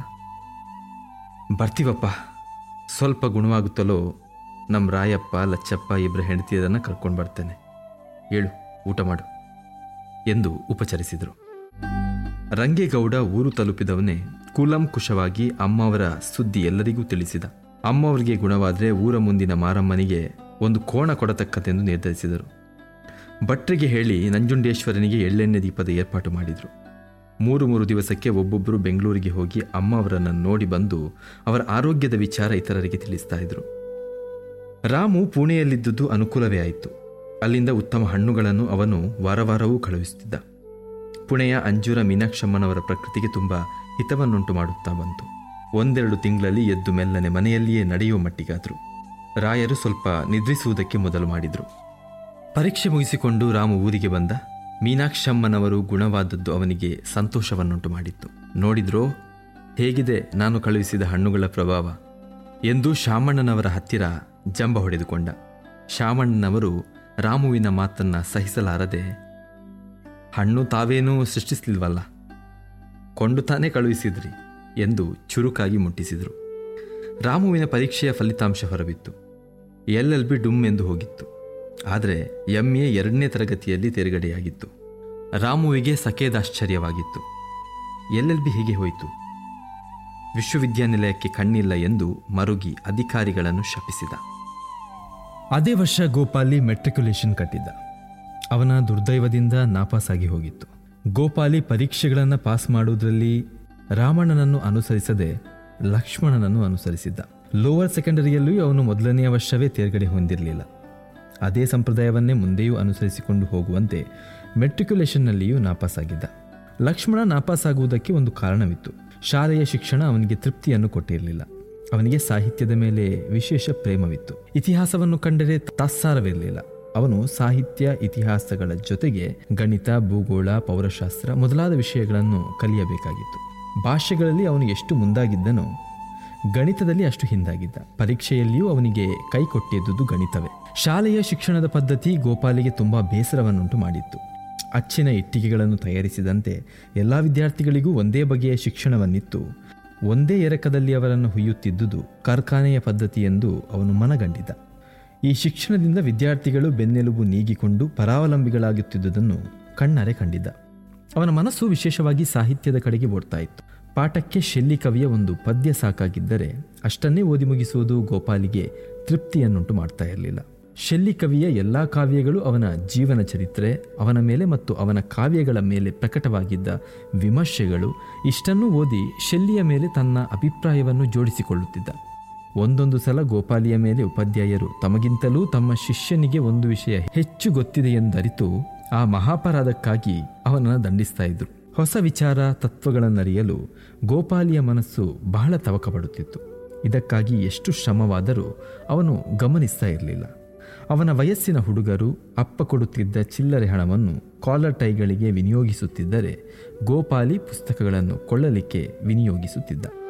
ಬರ್ತೀವಪ್ಪ ಸ್ವಲ್ಪ ಗುಣವಾಗುತ್ತಲೋ ನಮ್ಮ ರಾಯಪ್ಪ ಲಚ್ಚಪ್ಪ ಇಬ್ಬರ ಹೆಂಡತಿಯರನ್ನು ಕರ್ಕೊಂಡು ಬರ್ತೇನೆ ಹೇಳು ಊಟ ಮಾಡು ಎಂದು ಉಪಚರಿಸಿದರು ರಂಗೇಗೌಡ ಊರು ತಲುಪಿದವನೇ ಕೂಲಂಕುಷವಾಗಿ ಅಮ್ಮವರ ಸುದ್ದಿ ಎಲ್ಲರಿಗೂ ತಿಳಿಸಿದ ಅಮ್ಮವರಿಗೆ ಗುಣವಾದರೆ ಊರ ಮುಂದಿನ ಮಾರಮ್ಮನಿಗೆ ಒಂದು ಕೋಣ ಕೊಡತಕ್ಕದೆಂದು ನಿರ್ಧರಿಸಿದರು ಭಟ್ರಿಗೆ ಹೇಳಿ ನಂಜುಂಡೇಶ್ವರನಿಗೆ ಎಳ್ಳೆಣ್ಣೆ ದೀಪದ ಏರ್ಪಾಟು ಮಾಡಿದರು ಮೂರು ಮೂರು ದಿವಸಕ್ಕೆ ಒಬ್ಬೊಬ್ಬರು ಬೆಂಗಳೂರಿಗೆ ಹೋಗಿ ಅಮ್ಮ ಅವರನ್ನು ನೋಡಿ ಬಂದು ಅವರ ಆರೋಗ್ಯದ ವಿಚಾರ ಇತರರಿಗೆ ತಿಳಿಸ್ತಾ ಇದ್ರು ರಾಮು ಪುಣೆಯಲ್ಲಿದ್ದುದು ಅನುಕೂಲವೇ ಆಯಿತು ಅಲ್ಲಿಂದ ಉತ್ತಮ ಹಣ್ಣುಗಳನ್ನು ಅವನು ವಾರವಾರವೂ ಕಳುಹಿಸುತ್ತಿದ್ದ ಪುಣೆಯ ಅಂಜೂರ ಮೀನಾಕ್ಷಮ್ಮನವರ ಪ್ರಕೃತಿಗೆ ತುಂಬ ಹಿತವನ್ನುಂಟು ಮಾಡುತ್ತಾ ಬಂತು ಒಂದೆರಡು ತಿಂಗಳಲ್ಲಿ ಎದ್ದು ಮೆಲ್ಲನೆ ಮನೆಯಲ್ಲಿಯೇ ನಡೆಯುವ ಮಟ್ಟಿಗಾದರು ರಾಯರು ಸ್ವಲ್ಪ ನಿದ್ರಿಸುವುದಕ್ಕೆ ಮೊದಲು ಮಾಡಿದರು ಪರೀಕ್ಷೆ ಮುಗಿಸಿಕೊಂಡು ರಾಮು ಊರಿಗೆ ಬಂದ ಮೀನಾಕ್ಷಮ್ಮನವರು ಗುಣವಾದದ್ದು ಅವನಿಗೆ ಸಂತೋಷವನ್ನುಂಟು ಮಾಡಿತ್ತು ನೋಡಿದ್ರೋ ಹೇಗಿದೆ ನಾನು ಕಳುಹಿಸಿದ ಹಣ್ಣುಗಳ ಪ್ರಭಾವ ಎಂದು ಶಾಮಣ್ಣನವರ ಹತ್ತಿರ ಜಂಬ ಹೊಡೆದುಕೊಂಡ ಶಾಮಣ್ಣನವರು ರಾಮುವಿನ ಮಾತನ್ನ ಸಹಿಸಲಾರದೆ ಹಣ್ಣು ತಾವೇನೂ ಸೃಷ್ಟಿಸಲಿಲ್ವಲ್ಲ ಕೊಂಡು ತಾನೇ ಕಳುಹಿಸಿದ್ರಿ ಎಂದು ಚುರುಕಾಗಿ ಮುಟ್ಟಿಸಿದರು ರಾಮುವಿನ ಪರೀಕ್ಷೆಯ ಫಲಿತಾಂಶ ಹೊರಬಿತ್ತು ಎಲ್ ಎಲ್ ಬಿ ಡುಮ್ ಎಂದು ಹೋಗಿತ್ತು ಆದರೆ ಎಂ ಎ ಎರಡನೇ ತರಗತಿಯಲ್ಲಿ ತೇರ್ಗಡೆಯಾಗಿತ್ತು ರಾಮುವಿಗೆ ಸಕೇದಾಶ್ಚರ್ಯವಾಗಿತ್ತು ಎಲ್ ಎಲ್ ಬಿ ಹೇಗೆ ಹೋಯಿತು ವಿಶ್ವವಿದ್ಯಾನಿಲಯಕ್ಕೆ ಕಣ್ಣಿಲ್ಲ ಎಂದು ಮರುಗಿ ಅಧಿಕಾರಿಗಳನ್ನು ಶಪಿಸಿದ ಅದೇ ವರ್ಷ ಗೋಪಾಲಿ ಮೆಟ್ರಿಕ್ಯುಲೇಷನ್ ಕಟ್ಟಿದ್ದ ಅವನ ದುರ್ದೈವದಿಂದ ನಾಪಾಸಾಗಿ ಹೋಗಿತ್ತು ಗೋಪಾಲಿ ಪರೀಕ್ಷೆಗಳನ್ನು ಪಾಸ್ ಮಾಡುವುದರಲ್ಲಿ ರಾಮಣ್ಣನನ್ನು ಅನುಸರಿಸದೆ ಲಕ್ಷ್ಮಣನನ್ನು ಅನುಸರಿಸಿದ್ದ ಲೋವರ್ ಸೆಕೆಂಡರಿಯಲ್ಲೂ ಅವನು ಮೊದಲನೆಯ ವರ್ಷವೇ ತೇರ್ಗಡೆ ಹೊಂದಿರಲಿಲ್ಲ ಅದೇ ಸಂಪ್ರದಾಯವನ್ನೇ ಮುಂದೆಯೂ ಅನುಸರಿಸಿಕೊಂಡು ಹೋಗುವಂತೆ ಮೆಟ್ರಿಕ್ಯುಲೇಷನ್ನಲ್ಲಿಯೂ ನಾಪಾಸಾಗಿದ್ದ ಲಕ್ಷ್ಮಣ ನಾಪಾಸಾಗುವುದಕ್ಕೆ ಒಂದು ಕಾರಣವಿತ್ತು ಶಾಲೆಯ ಶಿಕ್ಷಣ ಅವನಿಗೆ ತೃಪ್ತಿಯನ್ನು ಕೊಟ್ಟಿರಲಿಲ್ಲ ಅವನಿಗೆ ಸಾಹಿತ್ಯದ ಮೇಲೆ ವಿಶೇಷ ಪ್ರೇಮವಿತ್ತು ಇತಿಹಾಸವನ್ನು ಕಂಡರೆ ತಾತ್ಸಾರವಿರಲಿಲ್ಲ ಅವನು ಸಾಹಿತ್ಯ ಇತಿಹಾಸಗಳ ಜೊತೆಗೆ ಗಣಿತ ಭೂಗೋಳ ಪೌರಶಾಸ್ತ್ರ ಮೊದಲಾದ ವಿಷಯಗಳನ್ನು ಕಲಿಯಬೇಕಾಗಿತ್ತು ಭಾಷೆಗಳಲ್ಲಿ ಅವನು ಎಷ್ಟು ಮುಂದಾಗಿದ್ದನೋ ಗಣಿತದಲ್ಲಿ ಅಷ್ಟು ಹಿಂದಾಗಿದ್ದ ಪರೀಕ್ಷೆಯಲ್ಲಿಯೂ ಅವನಿಗೆ ಕೈ ಕೊಟ್ಟಿದ್ದುದು ಗಣಿತವೇ ಶಾಲೆಯ ಶಿಕ್ಷಣದ ಪದ್ಧತಿ ಗೋಪಾಲಿಗೆ ತುಂಬಾ ಬೇಸರವನ್ನುಂಟು ಮಾಡಿತ್ತು ಅಚ್ಚಿನ ಇಟ್ಟಿಗೆಗಳನ್ನು ತಯಾರಿಸಿದಂತೆ ಎಲ್ಲ ವಿದ್ಯಾರ್ಥಿಗಳಿಗೂ ಒಂದೇ ಬಗೆಯ ಶಿಕ್ಷಣವನ್ನಿತ್ತು ಒಂದೇ ಎರಕದಲ್ಲಿ ಅವರನ್ನು ಹುಯ್ಯುತ್ತಿದ್ದುದು ಕಾರ್ಖಾನೆಯ ಪದ್ಧತಿ ಎಂದು ಅವನು ಮನಗಂಡಿದ್ದ ಈ ಶಿಕ್ಷಣದಿಂದ ವಿದ್ಯಾರ್ಥಿಗಳು ಬೆನ್ನೆಲುಬು ನೀಗಿಕೊಂಡು ಪರಾವಲಂಬಿಗಳಾಗುತ್ತಿದ್ದುದನ್ನು ಕಣ್ಣರೆ ಕಂಡಿದ್ದ ಅವನ ಮನಸ್ಸು ವಿಶೇಷವಾಗಿ ಸಾಹಿತ್ಯದ ಕಡೆಗೆ ಓಡ್ತಾ ಇತ್ತು ಪಾಠಕ್ಕೆ ಶೆಲ್ಲಿ ಕವಿಯ ಒಂದು ಪದ್ಯ ಸಾಕಾಗಿದ್ದರೆ ಅಷ್ಟನ್ನೇ ಓದಿ ಮುಗಿಸುವುದು ಗೋಪಾಲಿಗೆ ತೃಪ್ತಿಯನ್ನುಂಟು ಮಾಡ್ತಾ ಇರಲಿಲ್ಲ ಶೆಲ್ಲಿ ಕವಿಯ ಎಲ್ಲ ಕಾವ್ಯಗಳು ಅವನ ಜೀವನ ಚರಿತ್ರೆ ಅವನ ಮೇಲೆ ಮತ್ತು ಅವನ ಕಾವ್ಯಗಳ ಮೇಲೆ ಪ್ರಕಟವಾಗಿದ್ದ ವಿಮರ್ಶೆಗಳು ಇಷ್ಟನ್ನೂ ಓದಿ ಶೆಲ್ಲಿಯ ಮೇಲೆ ತನ್ನ ಅಭಿಪ್ರಾಯವನ್ನು ಜೋಡಿಸಿಕೊಳ್ಳುತ್ತಿದ್ದ ಒಂದೊಂದು ಸಲ ಗೋಪಾಲಿಯ ಮೇಲೆ ಉಪಾಧ್ಯಾಯರು ತಮಗಿಂತಲೂ ತಮ್ಮ ಶಿಷ್ಯನಿಗೆ ಒಂದು ವಿಷಯ ಹೆಚ್ಚು ಗೊತ್ತಿದೆ ಎಂದರಿತು ಆ ಮಹಾಪರಾಧಕ್ಕಾಗಿ ಅವನನ್ನು ದಂಡಿಸ್ತಾ ಇದ್ರು ಹೊಸ ವಿಚಾರ ತತ್ವಗಳನ್ನರಿಯಲು ಗೋಪಾಲಿಯ ಮನಸ್ಸು ಬಹಳ ತವಕಪಡುತ್ತಿತ್ತು ಇದಕ್ಕಾಗಿ ಎಷ್ಟು ಶ್ರಮವಾದರೂ ಅವನು ಗಮನಿಸ್ತಾ ಇರಲಿಲ್ಲ ಅವನ ವಯಸ್ಸಿನ ಹುಡುಗರು ಅಪ್ಪ ಕೊಡುತ್ತಿದ್ದ ಚಿಲ್ಲರೆ ಹಣವನ್ನು ಕಾಲರ್ ಟೈಗಳಿಗೆ ವಿನಿಯೋಗಿಸುತ್ತಿದ್ದರೆ ಗೋಪಾಲಿ ಪುಸ್ತಕಗಳನ್ನು ಕೊಳ್ಳಲಿಕ್ಕೆ ವಿನಿಯೋಗಿಸುತ್ತಿದ್ದ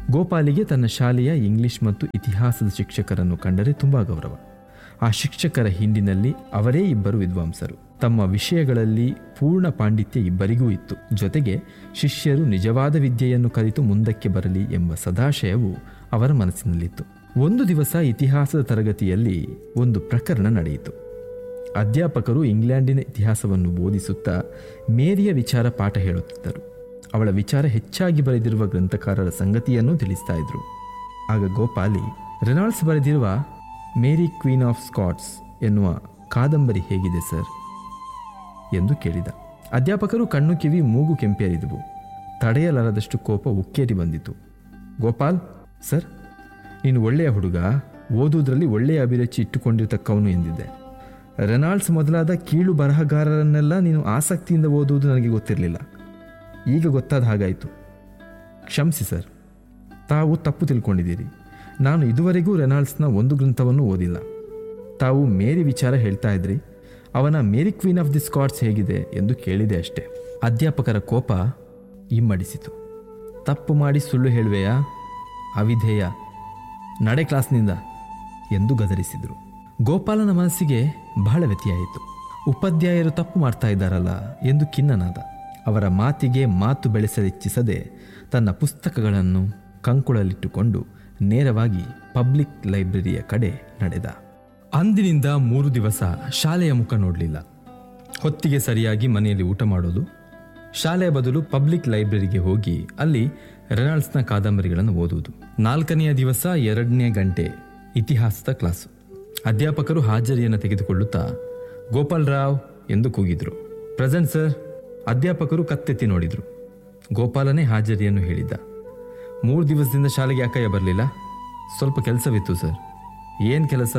ಗೋಪಾಲಿಗೆ ತನ್ನ ಶಾಲೆಯ ಇಂಗ್ಲಿಷ್ ಮತ್ತು ಇತಿಹಾಸದ ಶಿಕ್ಷಕರನ್ನು ಕಂಡರೆ ತುಂಬಾ ಗೌರವ ಆ ಶಿಕ್ಷಕರ ಹಿಂಡಿನಲ್ಲಿ ಅವರೇ ಇಬ್ಬರು ವಿದ್ವಾಂಸರು ತಮ್ಮ ವಿಷಯಗಳಲ್ಲಿ ಪೂರ್ಣ ಪಾಂಡಿತ್ಯ ಇಬ್ಬರಿಗೂ ಇತ್ತು ಜೊತೆಗೆ ಶಿಷ್ಯರು ನಿಜವಾದ ವಿದ್ಯೆಯನ್ನು ಕಲಿತು ಮುಂದಕ್ಕೆ ಬರಲಿ ಎಂಬ ಸದಾಶಯವು ಅವರ ಮನಸ್ಸಿನಲ್ಲಿತ್ತು ಒಂದು ದಿವಸ ಇತಿಹಾಸದ ತರಗತಿಯಲ್ಲಿ ಒಂದು ಪ್ರಕರಣ ನಡೆಯಿತು ಅಧ್ಯಾಪಕರು ಇಂಗ್ಲೆಂಡಿನ ಇತಿಹಾಸವನ್ನು ಬೋಧಿಸುತ್ತಾ ಮೇರಿಯ ವಿಚಾರ ಪಾಠ ಹೇಳುತ್ತಿದ್ದರು ಅವಳ ವಿಚಾರ ಹೆಚ್ಚಾಗಿ ಬರೆದಿರುವ ಗ್ರಂಥಕಾರರ ಸಂಗತಿಯನ್ನು ತಿಳಿಸ್ತಾ ಇದ್ರು ಆಗ ಗೋಪಾಲಿ ರೆನಾಲ್ಡ್ಸ್ ಬರೆದಿರುವ ಮೇರಿ ಕ್ವೀನ್ ಆಫ್ ಸ್ಕಾಟ್ಸ್ ಎನ್ನುವ ಕಾದಂಬರಿ ಹೇಗಿದೆ ಸರ್ ಎಂದು ಕೇಳಿದ ಅಧ್ಯಾಪಕರು ಕಣ್ಣು ಕಿವಿ ಮೂಗು ಕೆಂಪೇರಿದವು ತಡೆಯಲಾರದಷ್ಟು ಕೋಪ ಉಕ್ಕೇರಿ ಬಂದಿತು ಗೋಪಾಲ್ ಸರ್ ನೀನು ಒಳ್ಳೆಯ ಹುಡುಗ ಓದುವುದರಲ್ಲಿ ಒಳ್ಳೆಯ ಅಭಿರುಚಿ ಇಟ್ಟುಕೊಂಡಿರ್ತಕ್ಕವನು ಎಂದಿದ್ದೆ ರೆನಾಲ್ಡ್ಸ್ ಮೊದಲಾದ ಕೀಳು ಬರಹಗಾರರನ್ನೆಲ್ಲ ನೀನು ಆಸಕ್ತಿಯಿಂದ ಓದುವುದು ನನಗೆ ಗೊತ್ತಿರಲಿಲ್ಲ ಈಗ ಗೊತ್ತಾದ ಹಾಗಾಯಿತು ಕ್ಷಮಿಸಿ ಸರ್ ತಾವು ತಪ್ಪು ತಿಳ್ಕೊಂಡಿದ್ದೀರಿ ನಾನು ಇದುವರೆಗೂ ರೆನಾಲ್ಡ್ಸ್ನ ಒಂದು ಗ್ರಂಥವನ್ನು ಓದಿಲ್ಲ ತಾವು ಮೇರಿ ವಿಚಾರ ಹೇಳ್ತಾ ಇದ್ರಿ ಅವನ Mary queen of the Scots ಹೇಗಿದೆ ಎಂದು ಕೇಳಿದೆ ಅಷ್ಟೆ ಅಧ್ಯಾಪಕರ ಕೋಪ ಇಮ್ಮಡಿಸಿತು ತಪ್ಪು ಮಾಡಿ ಸುಳ್ಳು ಹೇಳುವೆಯಾ ಅವಿಧೇಯ ನಡೆ ಕ್ಲಾಸ್ನಿಂದ ಎಂದು ಗದರಿಸಿದರು ಗೋಪಾಲನ ಮನಸ್ಸಿಗೆ ಬಹಳ ವ್ಯತಿಯಾಯಿತು ಉಪಾಧ್ಯಾಯರು ತಪ್ಪು ಮಾಡ್ತಾ ಇದ್ದಾರಲ್ಲ ಎಂದು ಖಿನ್ನನಾದ ಅವರ ಮಾತಿಗೆ ಮಾತು ಬೆಳೆಸಲಿಚ್ಛಿಸದೆ ತನ್ನ ಪುಸ್ತಕಗಳನ್ನು ಕಂಕುಳಲ್ಲಿಟ್ಟುಕೊಂಡು ನೇರವಾಗಿ ಪಬ್ಲಿಕ್ ಲೈಬ್ರರಿಯ ಕಡೆ ನಡೆದ ಅಂದಿನಿಂದ ಮೂರು ದಿವಸ ಶಾಲೆಯ ಮುಖ ನೋಡಲಿಲ್ಲ ಹೊತ್ತಿಗೆ ಸರಿಯಾಗಿ ಮನೆಯಲ್ಲಿ ಊಟ ಮಾಡೋದು ಶಾಲೆಯ ಬದಲು ಪಬ್ಲಿಕ್ ಲೈಬ್ರರಿಗೆ ಹೋಗಿ ಅಲ್ಲಿ ರೆನಾಲ್ಡ್ಸ್ನ ಕಾದಂಬರಿಗಳನ್ನು ಓದುವುದು ನಾಲ್ಕನೆಯ ದಿವಸ ಎರಡನೇ ಗಂಟೆ ಇತಿಹಾಸದ ಕ್ಲಾಸು ಅಧ್ಯಾಪಕರು ಹಾಜರಿಯನ್ನು ತೆಗೆದುಕೊಳ್ಳುತ್ತಾ ಗೋಪಾಲ್ ರಾವ್ ಎಂದು ಕೂಗಿದ್ರು ಪ್ರೆಸೆಂಟ್ ಸರ್ ಅಧ್ಯಾಪಕರು ಕತ್ತೆತ್ತಿ ನೋಡಿದ್ರು ಗೋಪಾಲನೇ ಹಾಜರಿಯನ್ನು ಹೇಳಿದ್ದ ಮೂರು ದಿವಸದಿಂದ ಶಾಲೆಗೆ ಯಾಕಯ್ಯ ಬರಲಿಲ್ಲ ಸ್ವಲ್ಪ ಕೆಲಸವಿತ್ತು ಸರ್ ಏನು ಕೆಲಸ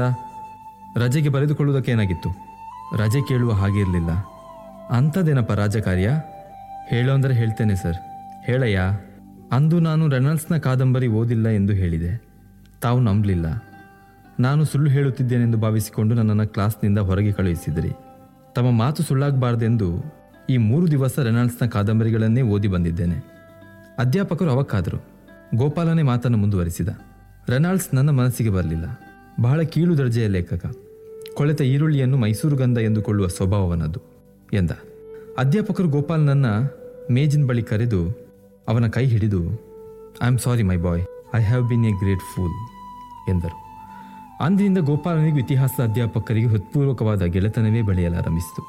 ರಜೆಗೆ ಬರೆದುಕೊಳ್ಳುವುದಕ್ಕೆ ಏನಾಗಿತ್ತು ರಜೆ ಕೇಳುವ ಹಾಗೆ ಇರಲಿಲ್ಲ ಅಂಥದ್ದೇನಪ್ಪ ರಾಜಕಾರ್ಯ ಹೇಳೋ ಅಂದರೆ ಹೇಳ್ತೇನೆ ಸರ್ ಹೇಳಯ್ಯ ಅಂದು ನಾನು ರೆನಾಲ್ಡ್ಸ್ನ ಕಾದಂಬರಿ ಓದಿಲ್ಲ ಎಂದು ಹೇಳಿದೆ ತಾವು ನಂಬಲಿಲ್ಲ ನಾನು ಸುಳ್ಳು ಹೇಳುತ್ತಿದ್ದೇನೆಂದು ಭಾವಿಸಿಕೊಂಡು ನನ್ನನ್ನು ಕ್ಲಾಸ್ನಿಂದ ಹೊರಗೆ ಕಳುಹಿಸಿದಿರಿ ತಮ್ಮ ಮಾತು ಸುಳ್ಳಾಗಬಾರ್ದೆಂದು ಈ ಮೂರು ದಿವಸ ರೆನಾಲ್ಡ್ಸ್ನ ಕಾದಂಬರಿಗಳನ್ನೇ ಓದಿ ಬಂದಿದ್ದೇನೆ ಅಧ್ಯಾಪಕರು ಅವಕ್ಕಾದರು ಗೋಪಾಲನೇ ಮಾತನ್ನು ಮುಂದುವರಿಸಿದ ರೆನಾಲ್ಡ್ಸ್ ನನ್ನ ಮನಸ್ಸಿಗೆ ಬರಲಿಲ್ಲ ಬಹಳ ಕೀಳು ದರ್ಜೆಯ ಲೇಖಕ ಕೊಳೆತ ಈರುಳ್ಳಿಯನ್ನು ಮೈಸೂರು ಗಂಧ ಎಂದುಕೊಳ್ಳುವ ಸ್ವಭಾವವನದು ಎಂದ ಅಧ್ಯಾಪಕರು ಗೋಪಾಲ್ನನ್ನ ಮೇಜಿನ ಬಳಿ ಕರೆದು ಅವನ ಕೈ ಹಿಡಿದು I am sorry my boy I have been a great fool ಎಂದರು ಅಂದಿನಿಂದ ಗೋಪಾಲನಿಗೂ ಇತಿಹಾಸದ ಅಧ್ಯಾಪಕರಿಗೆ ಹೃತ್ಪೂರ್ವಕವಾದ ಗೆಳೆತನವೇ ಬೆಳೆಯಲಾರಂಭಿಸಿತು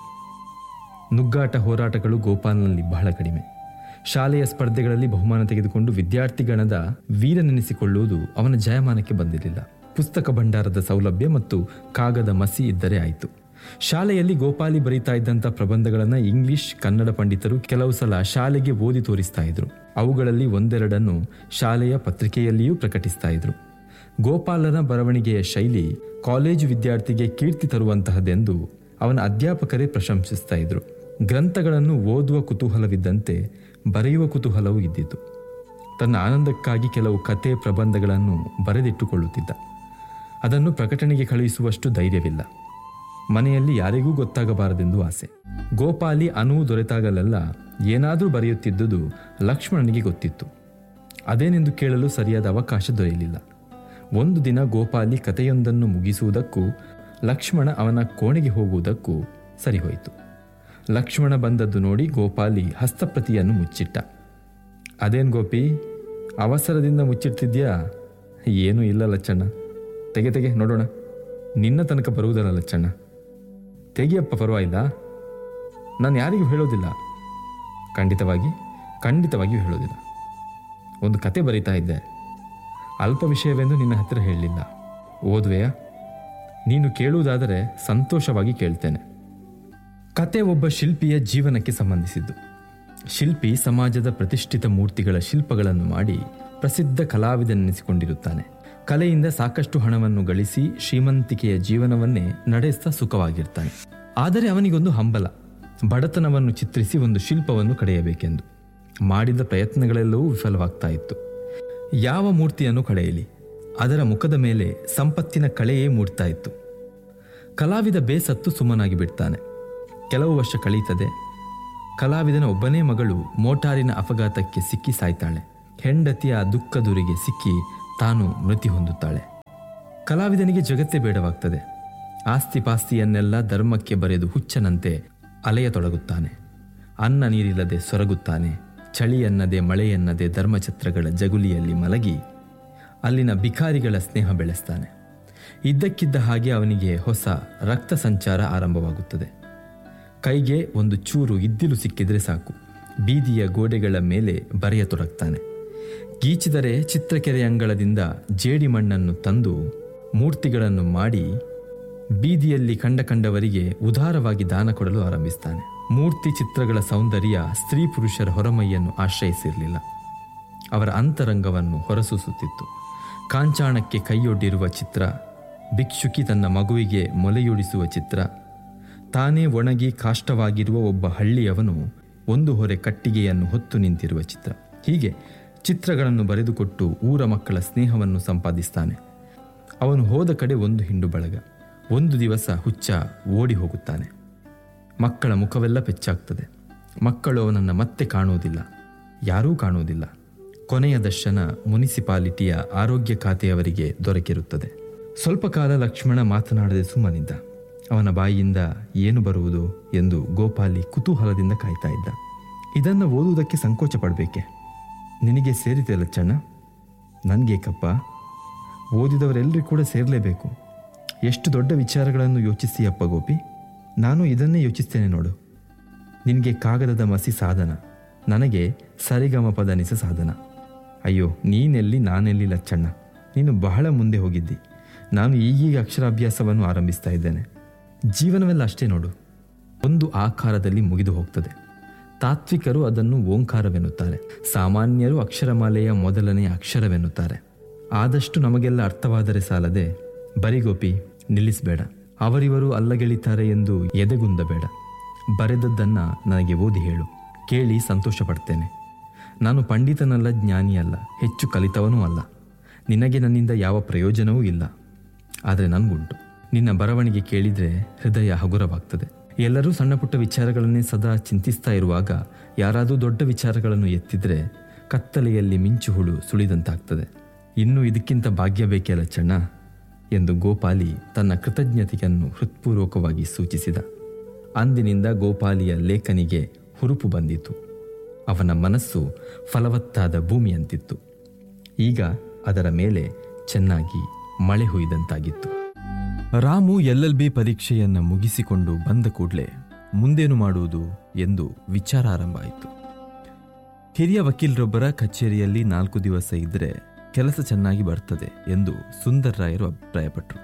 ನುಗ್ಗಾಟ ಹೋರಾಟಗಳು ಗೋಪಾಲನಲ್ಲಿ ಬಹಳ ಕಡಿಮೆ ಶಾಲೆಯ ಸ್ಪರ್ಧೆಗಳಲ್ಲಿ ಬಹುಮಾನ ತೆಗೆದುಕೊಂಡು ವಿದ್ಯಾರ್ಥಿಗಣದ ವೀರನೆನಿಸಿಕೊಳ್ಳುವುದು ಅವನ ಜಯಮಾನಕ್ಕೆ ಬಂದಿರಲಿಲ್ಲ ಪುಸ್ತಕ ಭಂಡಾರದ ಸೌಲಭ್ಯ ಮತ್ತು ಕಾಗದ ಮಸಿ ಇದ್ದರೆ ಆಯಿತು ಶಾಲೆಯಲ್ಲಿ ಗೋಪಾಲಿ ಬರೀತಾ ಇದ್ದಂಥ ಪ್ರಬಂಧಗಳನ್ನು ಇಂಗ್ಲಿಷ್ ಕನ್ನಡ ಪಂಡಿತರು ಕೆಲವು ಸಲ ಶಾಲೆಗೆ ಓದಿ ತೋರಿಸ್ತಾ ಇದ್ರು ಅವುಗಳಲ್ಲಿ ಒಂದೆರಡನ್ನು ಶಾಲೆಯ ಪತ್ರಿಕೆಯಲ್ಲಿಯೂ ಪ್ರಕಟಿಸ್ತಾ ಇದ್ರು ಗೋಪಾಲನ ಬರವಣಿಗೆಯ ಶೈಲಿ ಕಾಲೇಜು ವಿದ್ಯಾರ್ಥಿಗೆ ಕೀರ್ತಿ ತರುವಂತಹದೆಂದು ಅವನ ಅಧ್ಯಾಪಕರೇ ಪ್ರಶಂಸಿಸ್ತಾ ಇದ್ರು ಗ್ರಂಥಗಳನ್ನು ಓದುವ ಕುತೂಹಲವಿದ್ದಂತೆ ಬರೆಯುವ ಕುತೂಹಲವೂ ಇದ್ದಿತು ತನ್ನ ಆನಂದಕ್ಕಾಗಿ ಕೆಲವು ಕತೆ ಪ್ರಬಂಧಗಳನ್ನು ಬರೆದಿಟ್ಟುಕೊಳ್ಳುತ್ತಿದ್ದ ಅದನ್ನು ಪ್ರಕಟಣೆಗೆ ಕಳುಹಿಸುವಷ್ಟು ಧೈರ್ಯವಿಲ್ಲ ಮನೆಯಲ್ಲಿ ಯಾರಿಗೂ ಗೊತ್ತಾಗಬಾರದೆಂದು ಆಸೆ ಗೋಪಾಲಿ ಅನುವು ದೊರೆತಾಗಲೆಲ್ಲ ಏನಾದರೂ ಬರೆಯುತ್ತಿದ್ದುದು ಲಕ್ಷ್ಮಣನಿಗೆ ಗೊತ್ತಿತ್ತು ಅದೇನೆಂದು ಕೇಳಲು ಸರಿಯಾದ ಅವಕಾಶ ದೊರೆಯಲಿಲ್ಲ ಒಂದು ದಿನ ಗೋಪಾಲಿ ಕಥೆಯೊಂದನ್ನು ಮುಗಿಸುವುದಕ್ಕೂ ಲಕ್ಷ್ಮಣ ಅವನ ಕೋಣೆಗೆ ಹೋಗುವುದಕ್ಕೂ ಸರಿಹೋಯಿತು ಲಕ್ಷ್ಮಣ ಬಂದದ್ದು ನೋಡಿ ಗೋಪಾಲಿ ಹಸ್ತಪ್ರತಿಯನ್ನು ಮುಚ್ಚಿಟ್ಟ ಅದೇನು ಗೋಪಿ ಅವಸರದಿಂದ ಮುಚ್ಚಿಡ್ತಿದ್ಯಾ ಏನೂ ಇಲ್ಲ ಲಚ್ಚಣ್ಣ ತೆಗೆ ತೆಗೆ ನೋಡೋಣ ನಿನ್ನ ತನಕ ಬರುವುದಲ್ಲ ಲಚ್ಚಣ್ಣ ತೆಗಿಯಪ್ಪ ಪರವಾಗಿಲ್ಲ ನಾನು ಯಾರಿಗೂ ಹೇಳೋದಿಲ್ಲ ಖಂಡಿತವಾಗಿ ಖಂಡಿತವಾಗಿಯೂ ಹೇಳೋದಿಲ್ಲ ಒಂದು ಕತೆ ಬರೀತಾ ಇದ್ದೆ ಅಲ್ಪ ವಿಷಯವೆಂದು ನಿನ್ನ ಹತ್ತಿರ ಹೇಳಲಿಲ್ಲ ಓದುವೆಯಾ ನೀನು ಕೇಳುವುದಾದರೆ ಸಂತೋಷವಾಗಿ ಕೇಳ್ತೇನೆ ಕತೆ ಒಬ್ಬ ಶಿಲ್ಪಿಯ ಜೀವನಕ್ಕೆ ಸಂಬಂಧಿಸಿದ್ದು ಶಿಲ್ಪಿ ಸಮಾಜದ ಪ್ರತಿಷ್ಠಿತ ಮೂರ್ತಿಗಳ ಶಿಲ್ಪಗಳನ್ನು ಮಾಡಿ ಪ್ರಸಿದ್ಧ ಕಲಾವಿದನೆನಿಸಿಕೊಂಡಿರುತ್ತಾನೆ ಕಲೆಯಿಂದ ಸಾಕಷ್ಟು ಹಣವನ್ನು ಗಳಿಸಿ ಶ್ರೀಮಂತಿಕೆಯ ಜೀವನವನ್ನೇ ನಡೆಸ್ತಾ ಸುಖವಾಗಿರ್ತಾನೆ ಆದರೆ ಅವನಿಗೊಂದು ಹಂಬಲ ಬಡತನವನ್ನು ಚಿತ್ರಿಸಿ ಒಂದು ಶಿಲ್ಪವನ್ನು ಕಡೆಯಬೇಕೆಂದು ಮಾಡಿದ ಪ್ರಯತ್ನಗಳೆಲ್ಲವೂ ವಿಫಲವಾಗ್ತಾ ಇತ್ತು ಯಾವ ಮೂರ್ತಿಯನ್ನು ಕಳೆಯಲಿ ಅದರ ಮುಖದ ಮೇಲೆ ಸಂಪತ್ತಿನ ಕಳೆಯೇ ಮೂಡ್ತಾ ಇತ್ತು ಕಲಾವಿದ ಬೇಸತ್ತು ಸುಮ್ಮನಾಗಿ ಬಿಡ್ತಾನೆ ಕೆಲವು ವರ್ಷ ಕಳೀತದೆ ಕಲಾವಿದನ ಒಬ್ಬನೇ ಮಗಳು ಮೋಟಾರಿನ ಅಪಘಾತಕ್ಕೆ ಸಿಕ್ಕಿ ಸಾಯ್ತಾಳೆ ಹೆಂಡತಿಯ ದುಃಖದುರಿಗೆ ಸಿಕ್ಕಿ ತಾನು ಮೃತಿ ಹೊಂದುತ್ತಾಳೆ ಕಲಾವಿದನಿಗೆ ಜಗತ್ತೇ ಬೇಡವಾಗ್ತದೆ ಆಸ್ತಿ ಪಾಸ್ತಿಯನ್ನೆಲ್ಲ ಧರ್ಮಕ್ಕೆ ಬರೆದು ಹುಚ್ಚನಂತೆ ಅಲೆಯತೊಡಗುತ್ತಾನೆ ಅನ್ನ ನೀರಿಲ್ಲದೆ ಸೊರಗುತ್ತಾನೆ ಚಳಿ ಎನ್ನದೆ ಮಳೆ ಎನ್ನದೆ ಧರ್ಮಛತ್ರಗಳ ಜಗುಲಿಯಲ್ಲಿ ಮಲಗಿ ಅಲ್ಲಿನ ಬಿಕಾರಿಗಳ ಸ್ನೇಹ ಬೆಳೆಸ್ತಾನೆ ಇದ್ದಕ್ಕಿದ್ದ ಹಾಗೆ ಅವನಿಗೆ ಹೊಸ ರಕ್ತ ಸಂಚಾರ ಆರಂಭವಾಗುತ್ತದೆ ಕೈಗೆ ಒಂದು ಚೂರು ಇದ್ದಿಲು ಸಿಕ್ಕಿದ್ರೆ ಸಾಕು ಬೀದಿಯ ಗೋಡೆಗಳ ಮೇಲೆ ಬರೆಯತೊಡಗ್ತಾನೆ ಗೀಚಿದರೆ ಚಿತ್ರಕೆರೆ ಅಂಗಳದಿಂದ ಜೇಡಿ ಮಣ್ಣನ್ನು ತಂದು ಮೂರ್ತಿಗಳನ್ನು ಮಾಡಿ ಬೀದಿಯಲ್ಲಿ ಕಂಡ ಕಂಡವರಿಗೆ ಉದಾರವಾಗಿ ದಾನ ಕೊಡಲು ಆರಂಭಿಸ್ತಾನೆ ಮೂರ್ತಿ ಚಿತ್ರಗಳ ಸೌಂದರ್ಯ ಸ್ತ್ರೀ ಪುರುಷರ ಹೊರಮೈಯನ್ನು ಆಶ್ರಯಿಸಿರಲಿಲ್ಲ ಅವರ ಅಂತರಂಗವನ್ನು ಹೊರಸೂಸುತ್ತಿತ್ತು ಕಾಂಚಾಣಕ್ಕೆ ಕೈಯೊಡ್ಡಿರುವ ಚಿತ್ರ ಭಿಕ್ಷುಕಿ ತನ್ನ ಮಗುವಿಗೆ ಮೊಲೆಯುಡಿಸುವ ಚಿತ್ರ ತಾನೇ ಒಣಗಿ ಕಾಷ್ಟವಾಗಿರುವ ಒಬ್ಬ ಹಳ್ಳಿಯವನು ಒಂದು ಹೊರೆ ಕಟ್ಟಿಗೆಯನ್ನು ಹೊತ್ತು ನಿಂತಿರುವ ಚಿತ್ರ ಹೀಗೆ ಚಿತ್ರಗಳನ್ನು ಬರೆದುಕೊಟ್ಟು ಊರ ಮಕ್ಕಳ ಸ್ನೇಹವನ್ನು ಸಂಪಾದಿಸ್ತಾನೆ ಅವನು ಹೋದ ಕಡೆ ಒಂದು ಹಿಂಡು ಬಳಗ ಒಂದು ದಿವಸ ಹುಚ್ಚ ಓಡಿ ಹೋಗುತ್ತಾನೆ ಮಕ್ಕಳ ಮುಖವೆಲ್ಲ ಪೆಚ್ಚಾಗ್ತದೆ ಮಕ್ಕಳು ಅವನನ್ನು ಮತ್ತೆ ಕಾಣುವುದಿಲ್ಲ ಯಾರೂ ಕಾಣುವುದಿಲ್ಲ ಕೊನೆಯ ದರ್ಶನ ಮುನಿಸಿಪಾಲಿಟಿಯ ಆರೋಗ್ಯ ಖಾತೆಯವರಿಗೆ ದೊರಕಿರುತ್ತದೆ ಸ್ವಲ್ಪ ಕಾಲ ಲಕ್ಷ್ಮಣ ಮಾತನಾಡದೆ ಸುಮ್ಮನಿದ್ದ ಅವನ ಬಾಯಿಯಿಂದ ಏನು ಬರುವುದು ಎಂದು ಗೋಪಾಲಿ ಕುತೂಹಲದಿಂದ ಕಾಯ್ತಾ ಇದ್ದ ಇದನ್ನು ಓದುವುದಕ್ಕೆ ಸಂಕೋಚ ಪಡಬೇಕೆ ನಿನಗೆ ಸೇರಿದೆ ಲಚ್ಚಣ್ಣ ನನಗೇಕಪ್ಪ ಓದಿದವರೆಲ್ಲರೂ ಕೂಡ ಸೇರಲೇಬೇಕು ಎಷ್ಟು ದೊಡ್ಡ ವಿಚಾರಗಳನ್ನು ಯೋಚಿಸ್ತೀಯಪ್ಪ ಗೋಪಿ ನಾನು ಇದನ್ನೇ ಯೋಚಿಸ್ತೇನೆ ನೋಡು ನಿನಗೆ ಕಾಗದದ ಮಸಿ ಸಾಧನ ನನಗೆ ಸರಿಗಮ ಪದನಿಸ ಸಾಧನ ಅಯ್ಯೋ ನೀನೆಲ್ಲಿ ನಾನೆಲ್ಲಿ ಲಚ್ಚಣ್ಣ ನೀನು ಬಹಳ ಮುಂದೆ ಹೋಗಿದ್ದಿ ನಾನು ಈಗೀಗ ಅಕ್ಷರಾಭ್ಯಾಸವನ್ನು ಆರಂಭಿಸ್ತಾ ಇದ್ದೇನೆ ಜೀವನವೆಲ್ಲ ಅಷ್ಟೇ ನೋಡು ಒಂದು ಆಕಾರದಲ್ಲಿ ಮುಗಿದು ಹೋಗ್ತದೆ ತಾತ್ವಿಕರು ಅದನ್ನು ಓಂಕಾರವೆನ್ನುತ್ತಾರೆ ಸಾಮಾನ್ಯರು ಅಕ್ಷರಮಾಲೆಯ ಮೊದಲನೆಯ ಅಕ್ಷರವೆನ್ನುತ್ತಾರೆ ಆದಷ್ಟು ನಮಗೆಲ್ಲ ಅರ್ಥವಾದರೆ ಸಾಲದೆ ಬರಿಗೋಪಿ ನಿಲ್ಲಿಸಬೇಡ ಅವರಿವರು ಅಲ್ಲಗೆಳಿತಾರೆ ಎಂದು ಎದೆಗುಂದಬೇಡ ಬರೆದದ್ದನ್ನ ನನಗೆ ಓದಿ ಹೇಳು ಕೇಳಿ ಸಂತೋಷ ಪಡ್ತೇನೆ ನಾನು ಪಂಡಿತನಲ್ಲ ಜ್ಞಾನಿಯಲ್ಲ ಹೆಚ್ಚು ಕಲಿತವನೂ ಅಲ್ಲ ನಿನಗೆ ನನ್ನಿಂದ ಯಾವ ಪ್ರಯೋಜನವೂ ಇಲ್ಲ ಆದರೆ ನನಗುಂಟು ನಿನ್ನ ಬರವಣಿಗೆ ಕೇಳಿದರೆ ಹೃದಯ ಹಗುರವಾಗ್ತದೆ ಎಲ್ಲರೂ ಸಣ್ಣ ಪುಟ್ಟ ವಿಚಾರಗಳನ್ನೇ ಸದಾ ಚಿಂತಿಸ್ತಾ ಇರುವಾಗ ಯಾರಾದರೂ ದೊಡ್ಡ ವಿಚಾರಗಳನ್ನು ಎತ್ತಿದ್ರೆ ಕತ್ತಲೆಯಲ್ಲಿ ಮಿಂಚು ಹುಳು ಸುಳಿದಂತಾಗ್ತದೆ ಇನ್ನು ಇದಕ್ಕಿಂತ ಭಾಗ್ಯ ಬೇಕೇ ಲಚ್ಚಣ್ಣ ಎಂದು ಗೋಪಾಲಿ ತನ್ನ ಕೃತಜ್ಞತೆಯನ್ನು ಹೃತ್ಪೂರ್ವಕವಾಗಿ ಸೂಚಿಸಿದ ಅಂದಿನಿಂದ ಗೋಪಾಲಿಯ ಲೇಖನಿಗೆ ಹುರುಪು ಬಂದಿತು ಅವನ ಮನಸ್ಸು ಫಲವತ್ತಾದ ಭೂಮಿಯಂತಿತ್ತು ಈಗ ಅದರ ಮೇಲೆ ಚೆನ್ನಾಗಿ ಮಳೆ ಹುಯ್ದಂತಾಗಿತ್ತು ರಾಮು ಎಲ್ ಎಲ್ ಬಿ ಪರೀಕ್ಷೆಯನ್ನು ಮುಗಿಸಿಕೊಂಡು ಬಂದ ಕೂಡಲೇ ಮುಂದೇನು ಮಾಡುವುದು ಎಂದು ವಿಚಾರ ಆರಂಭ ಆಯಿತು ಹಿರಿಯ ವಕೀಲರೊಬ್ಬರ ಕಚೇರಿಯಲ್ಲಿ ನಾಲ್ಕು ದಿವಸ ಇದ್ದರೆ ಕೆಲಸ ಚೆನ್ನಾಗಿ ಬರ್ತದೆ ಎಂದು ಸುಂದರ್ ರಾಯರು ಅಭಿಪ್ರಾಯಪಟ್ಟರು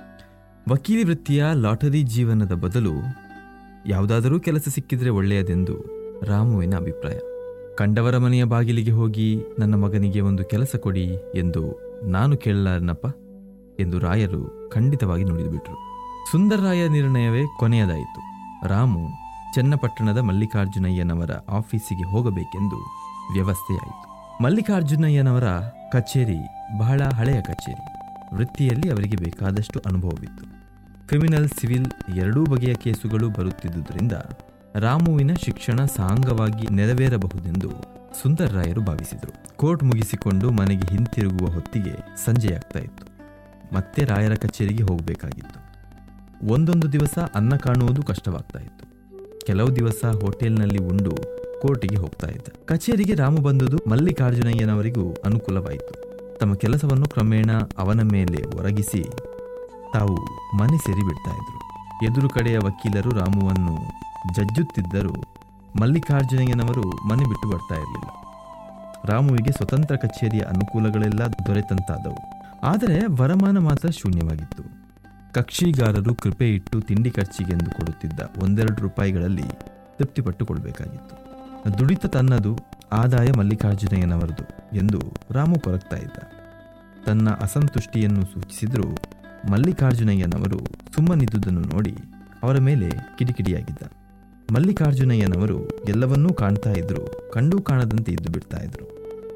ವಕೀಲಿ ವೃತ್ತಿಯ ಲಾಟರಿ ಜೀವನದ ಬದಲು ಯಾವುದಾದರೂ ಕೆಲಸ ಸಿಕ್ಕಿದ್ರೆ ಒಳ್ಳೆಯದೆಂದು ರಾಮುವಿನ ಅಭಿಪ್ರಾಯ ಕಂಡವರ ಮನೆಯ ಬಾಗಿಲಿಗೆ ಹೋಗಿ ನನ್ನ ಮಗನಿಗೆ ಒಂದು ಕೆಲಸ ಕೊಡಿ ಎಂದು ನಾನು ಕೇಳಲಾರನಪ್ಪ ಎಂದು ರಾಯರು ಖಂಡಿತವಾಗಿ ನುಡಿದುಬಿಟ್ರು ಸುಂದರರಾಯ ನಿರ್ಣಯವೇ ಕೊನೆಯದಾಯಿತು ರಾಮು ಚನ್ನಪಟ್ಟಣದ ಮಲ್ಲಿಕಾರ್ಜುನಯ್ಯನವರ ಆಫೀಸಿಗೆ ಹೋಗಬೇಕೆಂದು ವ್ಯವಸ್ಥೆಯಾಯಿತು ಮಲ್ಲಿಕಾರ್ಜುನಯ್ಯನವರ ಕಚೇರಿ ಬಹಳ ಹಳೆಯ ಕಚೇರಿ ವೃತ್ತಿಯಲ್ಲಿ ಅವರಿಗೆ ಬೇಕಾದಷ್ಟು ಅನುಭವವಿತ್ತು ಕ್ರಿಮಿನಲ್ ಸಿವಿಲ್ ಎರಡೂ ಬಗೆಯ ಕೇಸುಗಳು ಬರುತ್ತಿದ್ದುದರಿಂದ ರಾಮುವಿನ ಶಿಕ್ಷಣ ಸಾಂಗವಾಗಿ ನೆರವೇರಬಹುದೆಂದು ಸುಂದರ್ರಾಯರು ಭಾವಿಸಿದರು ಕೋರ್ಟ್ ಮುಗಿಸಿಕೊಂಡು ಮನೆಗೆ ಹಿಂತಿರುಗುವ ಹೊತ್ತಿಗೆ ಸಂಜೆಯಾಗ್ತಾ ಇತ್ತು ಮತ್ತೆ ರಾಯರ ಕಚೇರಿಗೆ ಹೋಗಬೇಕಾಗಿತ್ತು ಒಂದೊಂದು ದಿವಸ ಅನ್ನ ಕಾಣುವುದು ಕಷ್ಟವಾಗ್ತಾ ಇತ್ತು ಕೆಲವು ದಿವಸ ಹೋಟೆಲ್ನಲ್ಲಿ ಉಂಡು ಕೋರ್ಟಿಗೆ ಹೋಗ್ತಾ ಇದ್ದ ಕಚೇರಿಗೆ ರಾಮು ಬಂದುದು ಮಲ್ಲಿಕಾರ್ಜುನಯ್ಯನವರಿಗೂ ಅನುಕೂಲವಾಯಿತು ತಮ್ಮ ಕೆಲಸವನ್ನು ಕ್ರಮೇಣ ಅವನ ಮೇಲೆ ಒರಗಿಸಿ ತಾವು ಮನೆ ಸೇರಿ ಬಿಡ್ತಾ ಇದ್ರು ಎದುರು ಕಡೆಯ ವಕೀಲರು ರಾಮುವನ್ನು ಜಜ್ಜುತ್ತಿದ್ದರೂ ಮಲ್ಲಿಕಾರ್ಜುನಯ್ಯನವರು ಮನೆ ಬಿಟ್ಟು ಬರ್ತಾ ಇರಲಿಲ್ಲ ರಾಮುವಿಗೆ ಸ್ವತಂತ್ರ ಕಚೇರಿಯ ಅನುಕೂಲಗಳೆಲ್ಲ ದೊರೆತಂತಾದವು ಆದರೆ ವರಮಾನ ಮಾತ್ರ ಶೂನ್ಯವಾಗಿತ್ತು ಕಕ್ಷಿಗಾರರು ಕೃಪೆ ಇಟ್ಟು ತಿಂಡಿ ಖರ್ಚಿಗೆಂದು ಕೊಡುತ್ತಿದ್ದ ಒಂದೆರಡು ರೂಪಾಯಿಗಳಲ್ಲಿ ತೃಪ್ತಿಪಟ್ಟುಕೊಳ್ಬೇಕಾಗಿತ್ತು ದುಡಿತ ತನ್ನದು ಆದಾಯ ಮಲ್ಲಿಕಾರ್ಜುನಯ್ಯನವರದು ಎಂದು ರಾಮು ಕೊರಗ್ತಾ ಇದ್ದ ತನ್ನ ಅಸಂತುಷ್ಟಿಯನ್ನು ಸೂಚಿಸಿದರೂ ಮಲ್ಲಿಕಾರ್ಜುನಯ್ಯನವರು ಸುಮ್ಮನಿದ್ದುದನ್ನು ನೋಡಿ ಅವರ ಮೇಲೆ ಕಿಡಿಕಿಡಿಯಾಗಿದ್ದ ಮಲ್ಲಿಕಾರ್ಜುನಯ್ಯನವರು ಎಲ್ಲವನ್ನೂ ಕಾಣ್ತಾ ಇದ್ರು ಕಂಡೂ ಕಾಣದಂತೆ ಇದ್ದು ಬಿಡ್ತಾ ಇದ್ರು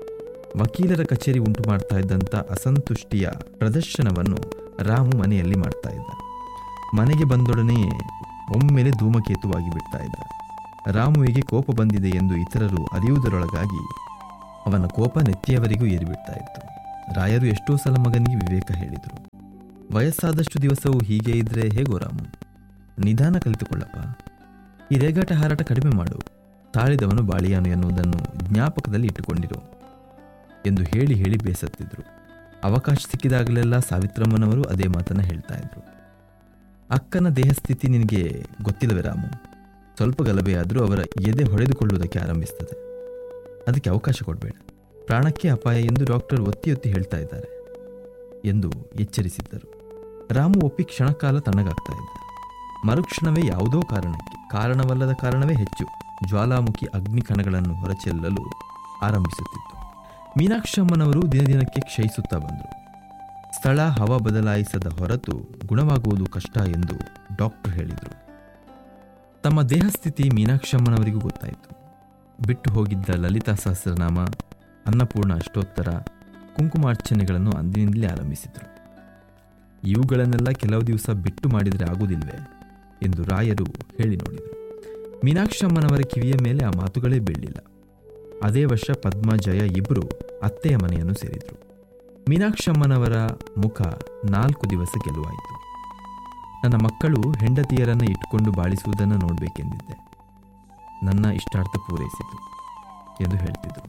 ವಕೀಲರ ಕಚೇರಿ ಉಂಟು ಮಾಡ್ತಾ ಇದ್ದಂಥ ಅಸಂತುಷ್ಟಿಯ ಪ್ರದರ್ಶನವನ್ನು ರಾಮು ಮನೆಯಲ್ಲಿ ಮಾಡ್ತಾ ಇದ್ದ ಮನೆಗೆ ಬಂದೊಡನೆಯೇ ಒಮ್ಮೆಲೆ ಧೂಮಕೇತುವಾಗಿ ಬಿಡ್ತಾ ಇದ್ದ ರಾಮುವಿಗೆ ಕೋಪ ಬಂದಿದೆ ಎಂದು ಇತರರು ಅರಿಯುವುದರೊಳಗಾಗಿ ಅವನ ಕೋಪ ನೆತ್ತಿಯವರಿಗೂ ಏರಿಬಿಡ್ತಾ ಇತ್ತು ರಾಯರು ಎಷ್ಟೋ ಸಲ ಮಗನಿಗೆ ವಿವೇಕ ಹೇಳಿದರು ವಯಸ್ಸಾದಷ್ಟು ದಿವಸವೂ ಹೀಗೆ ಇದ್ರೆ ಹೇಗೋ ರಾಮು ನಿಧಾನ ಕಲಿತುಕೊಳ್ಳಪ್ಪ ಈ ರೇಗಾಟ ಹಾರಾಟ ಕಡಿಮೆ ಮಾಡು ತಾಳಿದವನು ಬಾಳಿಯಾನು ಎನ್ನುವುದನ್ನು ಜ್ಞಾಪಕದಲ್ಲಿ ಇಟ್ಟುಕೊಂಡಿರು ಎಂದು ಹೇಳಿ ಹೇಳಿ ಬೇಸತ್ತಿದ್ರು ಅವಕಾಶ ಸಿಕ್ಕಿದಾಗಲೆಲ್ಲ ಸಾವಿತ್ರಮ್ಮನವರು ಅದೇ ಮಾತನ್ನ ಹೇಳ್ತಾ ಇದ್ರು ಅಕ್ಕನ ದೇಹಸ್ಥಿತಿ ನಿನಗೆ ಗೊತ್ತಿಲ್ಲವೇ ರಾಮು ಸ್ವಲ್ಪ ಗಲಭೆಯಾದರೂ ಅವರ ಎದೆ ಹೊಡೆದುಕೊಳ್ಳುವುದಕ್ಕೆ ಆರಂಭಿಸ್ತದೆ ಅದಕ್ಕೆ ಅವಕಾಶ ಕೊಡಬೇಡ ಪ್ರಾಣಕ್ಕೆ ಅಪಾಯ ಎಂದು ಡಾಕ್ಟರ್ ಒತ್ತಿ ಒತ್ತಿ ಹೇಳ್ತಾ ಇದ್ದಾರೆ ಎಂದು ಎಚ್ಚರಿಸಿದ್ದರು ರಾಮು ಒಪ್ಪಿ ಕ್ಷಣಕಾಲ ತಣ್ಣಗಾಗ್ತಾ ಇದ್ದ ಮರುಕ್ಷಣವೇ ಯಾವುದೋ ಕಾರಣಕ್ಕೆ ಕಾರಣವಲ್ಲದ ಕಾರಣವೇ ಹೆಚ್ಚು ಜ್ವಾಲಾಮುಖಿ ಅಗ್ನಿಕಣಗಳನ್ನು ಹೊರಚೆಲ್ಲಲು ಆರಂಭಿಸುತ್ತಿತ್ತು ಮೀನಾಕ್ಷಮ್ಮನವರು ದಿನದಿನಕ್ಕೆ ಕ್ಷಯಿಸುತ್ತಾ ಬಂದರು ಸ್ಥಳ ಹವ ಬದಲಾಯಿಸದ ಹೊರತು ಗುಣವಾಗುವುದು ಕಷ್ಟ ಎಂದು ಡಾಕ್ಟರ್ ಹೇಳಿದರು ತಮ್ಮ ದೇಹಸ್ಥಿತಿ ಮೀನಾಕ್ಷಮ್ಮನವರಿಗೂ ಗೊತ್ತಾಯಿತು ಬಿಟ್ಟು ಹೋಗಿದ್ದ ಲಲಿತಾ ಸಹಸ್ರನಾಮ ಅನ್ನಪೂರ್ಣ ಅಷ್ಟೋತ್ತರ ಕುಂಕುಮಾರ್ಚನೆಗಳನ್ನು ಅಂದಿನಿಂದಲೇ ಆರಂಭಿಸಿದರು ಇವುಗಳನ್ನೆಲ್ಲ ಕೆಲವು ದಿವಸ ಬಿಟ್ಟು ಮಾಡಿದರೆ ಆಗುವುದಿಲ್ವೇ ಎಂದು ರಾಯರು ಹೇಳಿ ನೋಡಿದರು ಮೀನಾಕ್ಷಮ್ಮನವರ ಕಿವಿಯ ಮೇಲೆ ಆ ಮಾತುಗಳೇ ಬೀಳಲಿಲ್ಲ ಅದೇ ವರ್ಷ ಪದ್ಮ ಜಯ ಇಬ್ಬರು ಅತ್ತೆಯ ಮನೆಯನ್ನು ಸೇರಿದರು ಮೀನಾಕ್ಷಮ್ಮನವರ ಮುಖ ನಾಲ್ಕು ದಿವಸ ಗೆಲುವಾಯಿತು ನನ್ನ ಮಕ್ಕಳು ಹೆಂಡತಿಯರನ್ನು ಇಟ್ಟುಕೊಂಡು ಬಾಳಿಸುವುದನ್ನು ನೋಡಬೇಕೆಂದಿದ್ದೆ ನನ್ನ ಇಷ್ಟಾರ್ಥ ಪೂರೈಸಿತು ಎಂದು ಹೇಳ್ತಿದ್ರು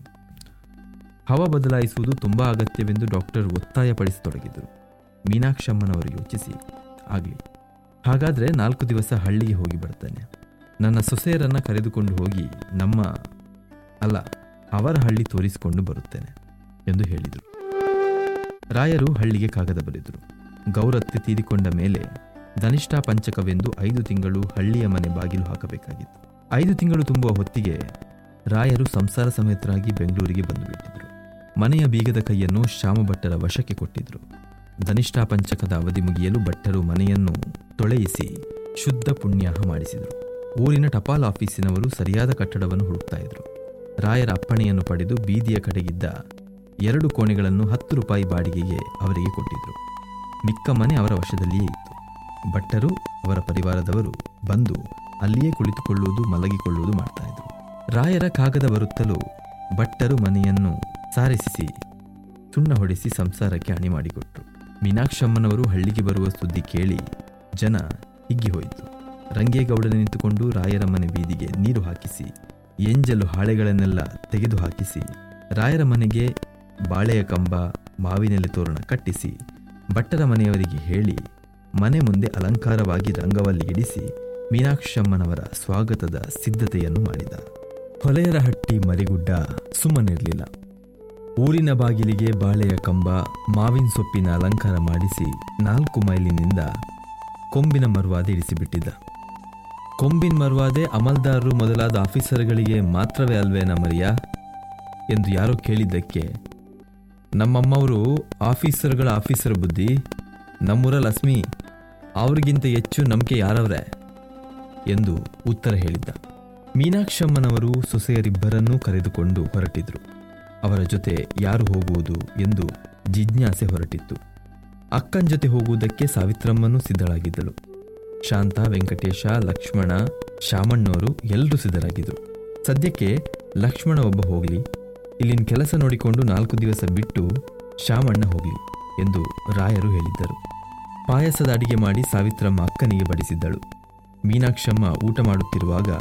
ಹವ ಬದಲಾಯಿಸುವುದು ತುಂಬಾ ಅಗತ್ಯವೆಂದು ಡಾಕ್ಟರ್ ಒತ್ತಾಯಪಡಿಸತೊಡಗಿದರು ಮೀನಾಕ್ಷಮ್ಮನವರು ಯೋಚಿಸಿ ಆಗಲಿ ಹಾಗಾದರೆ ನಾಲ್ಕು ದಿವಸ ಹಳ್ಳಿಗೆ ಹೋಗಿ ಬರ್ತೇನೆ ನನ್ನ ಸೊಸೆಯರನ್ನ ಕರೆದುಕೊಂಡು ಹೋಗಿ ನಮ್ಮ ಅಲ್ಲ ಅವರ ಹಳ್ಳಿ ತೋರಿಸಿಕೊಂಡು ಬರುತ್ತೇನೆ ಎಂದು ಹೇಳಿದರು ರಾಯರು ಹಳ್ಳಿಗೆ ಕಾಗದ ಬರೆದರು ಗೌರತ್ತೆ ತೀರಿಕೊಂಡ ಮೇಲೆ ಧನಿಷ್ಠಾ ಪಂಚಕವೆಂದು ಐದು ತಿಂಗಳು ಹಳ್ಳಿಯ ಮನೆ ಬಾಗಿಲು ಹಾಕಬೇಕಾಗಿತ್ತು ಐದು ತಿಂಗಳು ತುಂಬುವ ಹೊತ್ತಿಗೆ ರಾಯರು ಸಂಸಾರ ಸಮೇತರಾಗಿ ಬೆಂಗಳೂರಿಗೆ ಬಂದು ಬಿಟ್ಟಿದ್ರು ಮನೆಯ ಬೀಗದ ಕೈಯನ್ನು ಶ್ಯಾಮಭಟ್ಟರ ವಶಕ್ಕೆ ಕೊಟ್ಟಿದ್ರು ಧನಿಷ್ಠಾ ಪಂಚಕದ ಅವಧಿ ಮುಗಿಯಲು ಭಟ್ಟರು ಮನೆಯನ್ನು ತೊಳೆಯಿಸಿ ಶುದ್ಧ ಪುಣ್ಯಾಹ ಮಾಡಿಸಿದರು ಊರಿನ ಟಪಾಲ್ ಆಫೀಸಿನವರು ಸರಿಯಾದ ಕಟ್ಟಡವನ್ನು ಹುಡುಕ್ತಾ ಇದ್ರು ರಾಯರ ಅಪ್ಪಣೆಯನ್ನು ಪಡೆದು ಬೀದಿಯ ಕಡೆಗಿದ್ದ ಎರಡು ಕೋಣೆಗಳನ್ನು ಹತ್ತು ರೂಪಾಯಿ ಬಾಡಿಗೆಗೆ ಅವರಿಗೆ ಕೊಟ್ಟಿದ್ರು ಮಿಕ್ಕ ಮನೆ ಅವರ ವಶದಲ್ಲಿಯೇ ಇತ್ತು ಭಟ್ಟರು ಅವರ ಪರಿವಾರದವರು ಬಂದು ಅಲ್ಲಿಯೇ ಕುಳಿತುಕೊಳ್ಳುವುದು ಮಲಗಿಕೊಳ್ಳುವುದು ಮಾಡ್ತಾ ಇದ್ರು ರಾಯರ ಕಾಗದ ಬರುತ್ತಲೂ ಭಟ್ಟರು ಮನೆಯನ್ನು ಸಾರಿಸಿ ಸುಣ್ಣ ಹೊಡೆಸಿ ಸಂಸಾರಕ್ಕೆ ಅಣಿ ಮಾಡಿಕೊಟ್ರು ಮೀನಾಕ್ಷಮ್ಮನವರು ಹಳ್ಳಿಗೆ ಬರುವ ಸುದ್ದಿ ಕೇಳಿ ಜನ ಹಿಗ್ಗಿ ಹೋಯಿತು ರಂಗೇಗೌಡನೆ ನಿಂತುಕೊಂಡು ರಾಯರ ಮನೆ ಬೀದಿಗೆ ನೀರು ಹಾಕಿಸಿ ಎಂಜಲು ಹಾಳೆಗಳನ್ನೆಲ್ಲ ತೆಗೆದು ಹಾಕಿಸಿ ರಾಯರ ಮನೆಗೆ ಬಾಳೆಯ ಕಂಬ ಮಾವಿನೆಲೆ ತೋರಣ ಕಟ್ಟಿಸಿ ಭಟ್ಟರ ಮನೆಯವರಿಗೆ ಹೇಳಿ ಮನೆ ಮುಂದೆ ಅಲಂಕಾರವಾಗಿ ರಂಗವಲ್ಲಿ ಇಡಿಸಿ ಮೀನಾಕ್ಷಮ್ಮನವರ ಸ್ವಾಗತದ ಸಿದ್ಧತೆಯನ್ನು ಮಾಡಿದ ಹೊಲೆಯರಹಟ್ಟಿ ಮರಿಗುಡ್ಡ ಸುಮ್ಮನಿರಲಿಲ್ಲ ಊರಿನ ಬಾಗಿಲಿಗೆ ಬಾಳೆಯ ಕಂಬ ಮಾವಿನ ಸೊಪ್ಪಿನ ಅಲಂಕಾರ ಮಾಡಿಸಿ ನಾಲ್ಕು ಮೈಲಿನಿಂದ ಕೊಂಬಿನ ಮರುವಾದೆ ಇರಿಸಿಬಿಟ್ಟಿದ್ದ ಕೊಂಬಿನ ಮರುವಾದೆ ಅಮಲ್ದಾರರು ಮೊದಲಾದ ಆಫೀಸರ್ಗಳಿಗೆ ಮಾತ್ರವೇ ಅಲ್ವೇನ ಮರಿಯ ಎಂದು ಯಾರೋ ಕೇಳಿದ್ದಕ್ಕೆ ನಮ್ಮಮ್ಮವರು ಆಫೀಸರ್ಗಳ ಆಫೀಸರ್ ಬುದ್ಧಿ ನಮ್ಮೂರ ಲಕ್ಷ್ಮಿ ಅವ್ರಿಗಿಂತ ಹೆಚ್ಚು ನಂಬಿಕೆ ಯಾರವ್ರೆ ಎಂದು ಉತ್ತರ ಹೇಳಿದ್ದ ಮೀನಾಕ್ಷಮ್ಮನವರು ಸೊಸೆಯರಿಬ್ಬರನ್ನೂ ಕರೆದುಕೊಂಡು ಹೊರಟಿದ್ರು ಅವರ ಜೊತೆ ಯಾರು ಹೋಗುವುದು ಎಂದು ಜಿಜ್ಞಾಸೆ ಹೊರಟಿತ್ತು ಅಕ್ಕನ ಜೊತೆ ಹೋಗುವುದಕ್ಕೆ ಸಾವಿತ್ರಮ್ಮನೂ ಸಿದ್ಧಳಾಗಿದ್ದಳು ಶಾಂತ ವೆಂಕಟೇಶ ಲಕ್ಷ್ಮಣ ಶಾಮಣ್ಣವರು ಎಲ್ಲರೂ ಸಿದ್ಧರಾಗಿದ್ದರು ಸದ್ಯಕ್ಕೆ ಲಕ್ಷ್ಮಣ ಒಬ್ಬ ಹೋಗಲಿ ಇಲ್ಲಿನ ಕೆಲಸ ನೋಡಿಕೊಂಡು ನಾಲ್ಕು ದಿವಸ ಬಿಟ್ಟು ಶಾಮಣ್ಣ ಹೋಗಲಿ ಎಂದು ರಾಯರು ಹೇಳಿದ್ದರು ಪಾಯಸದ ಅಡಿಗೆ ಮಾಡಿ ಸಾವಿತ್ರಮ್ಮ ಅಕ್ಕನಿಗೆ ಬಡಿಸಿದ್ದಳು ಮೀನಾಕ್ಷಮ್ಮ ಊಟ ಮಾಡುತ್ತಿರುವಾಗ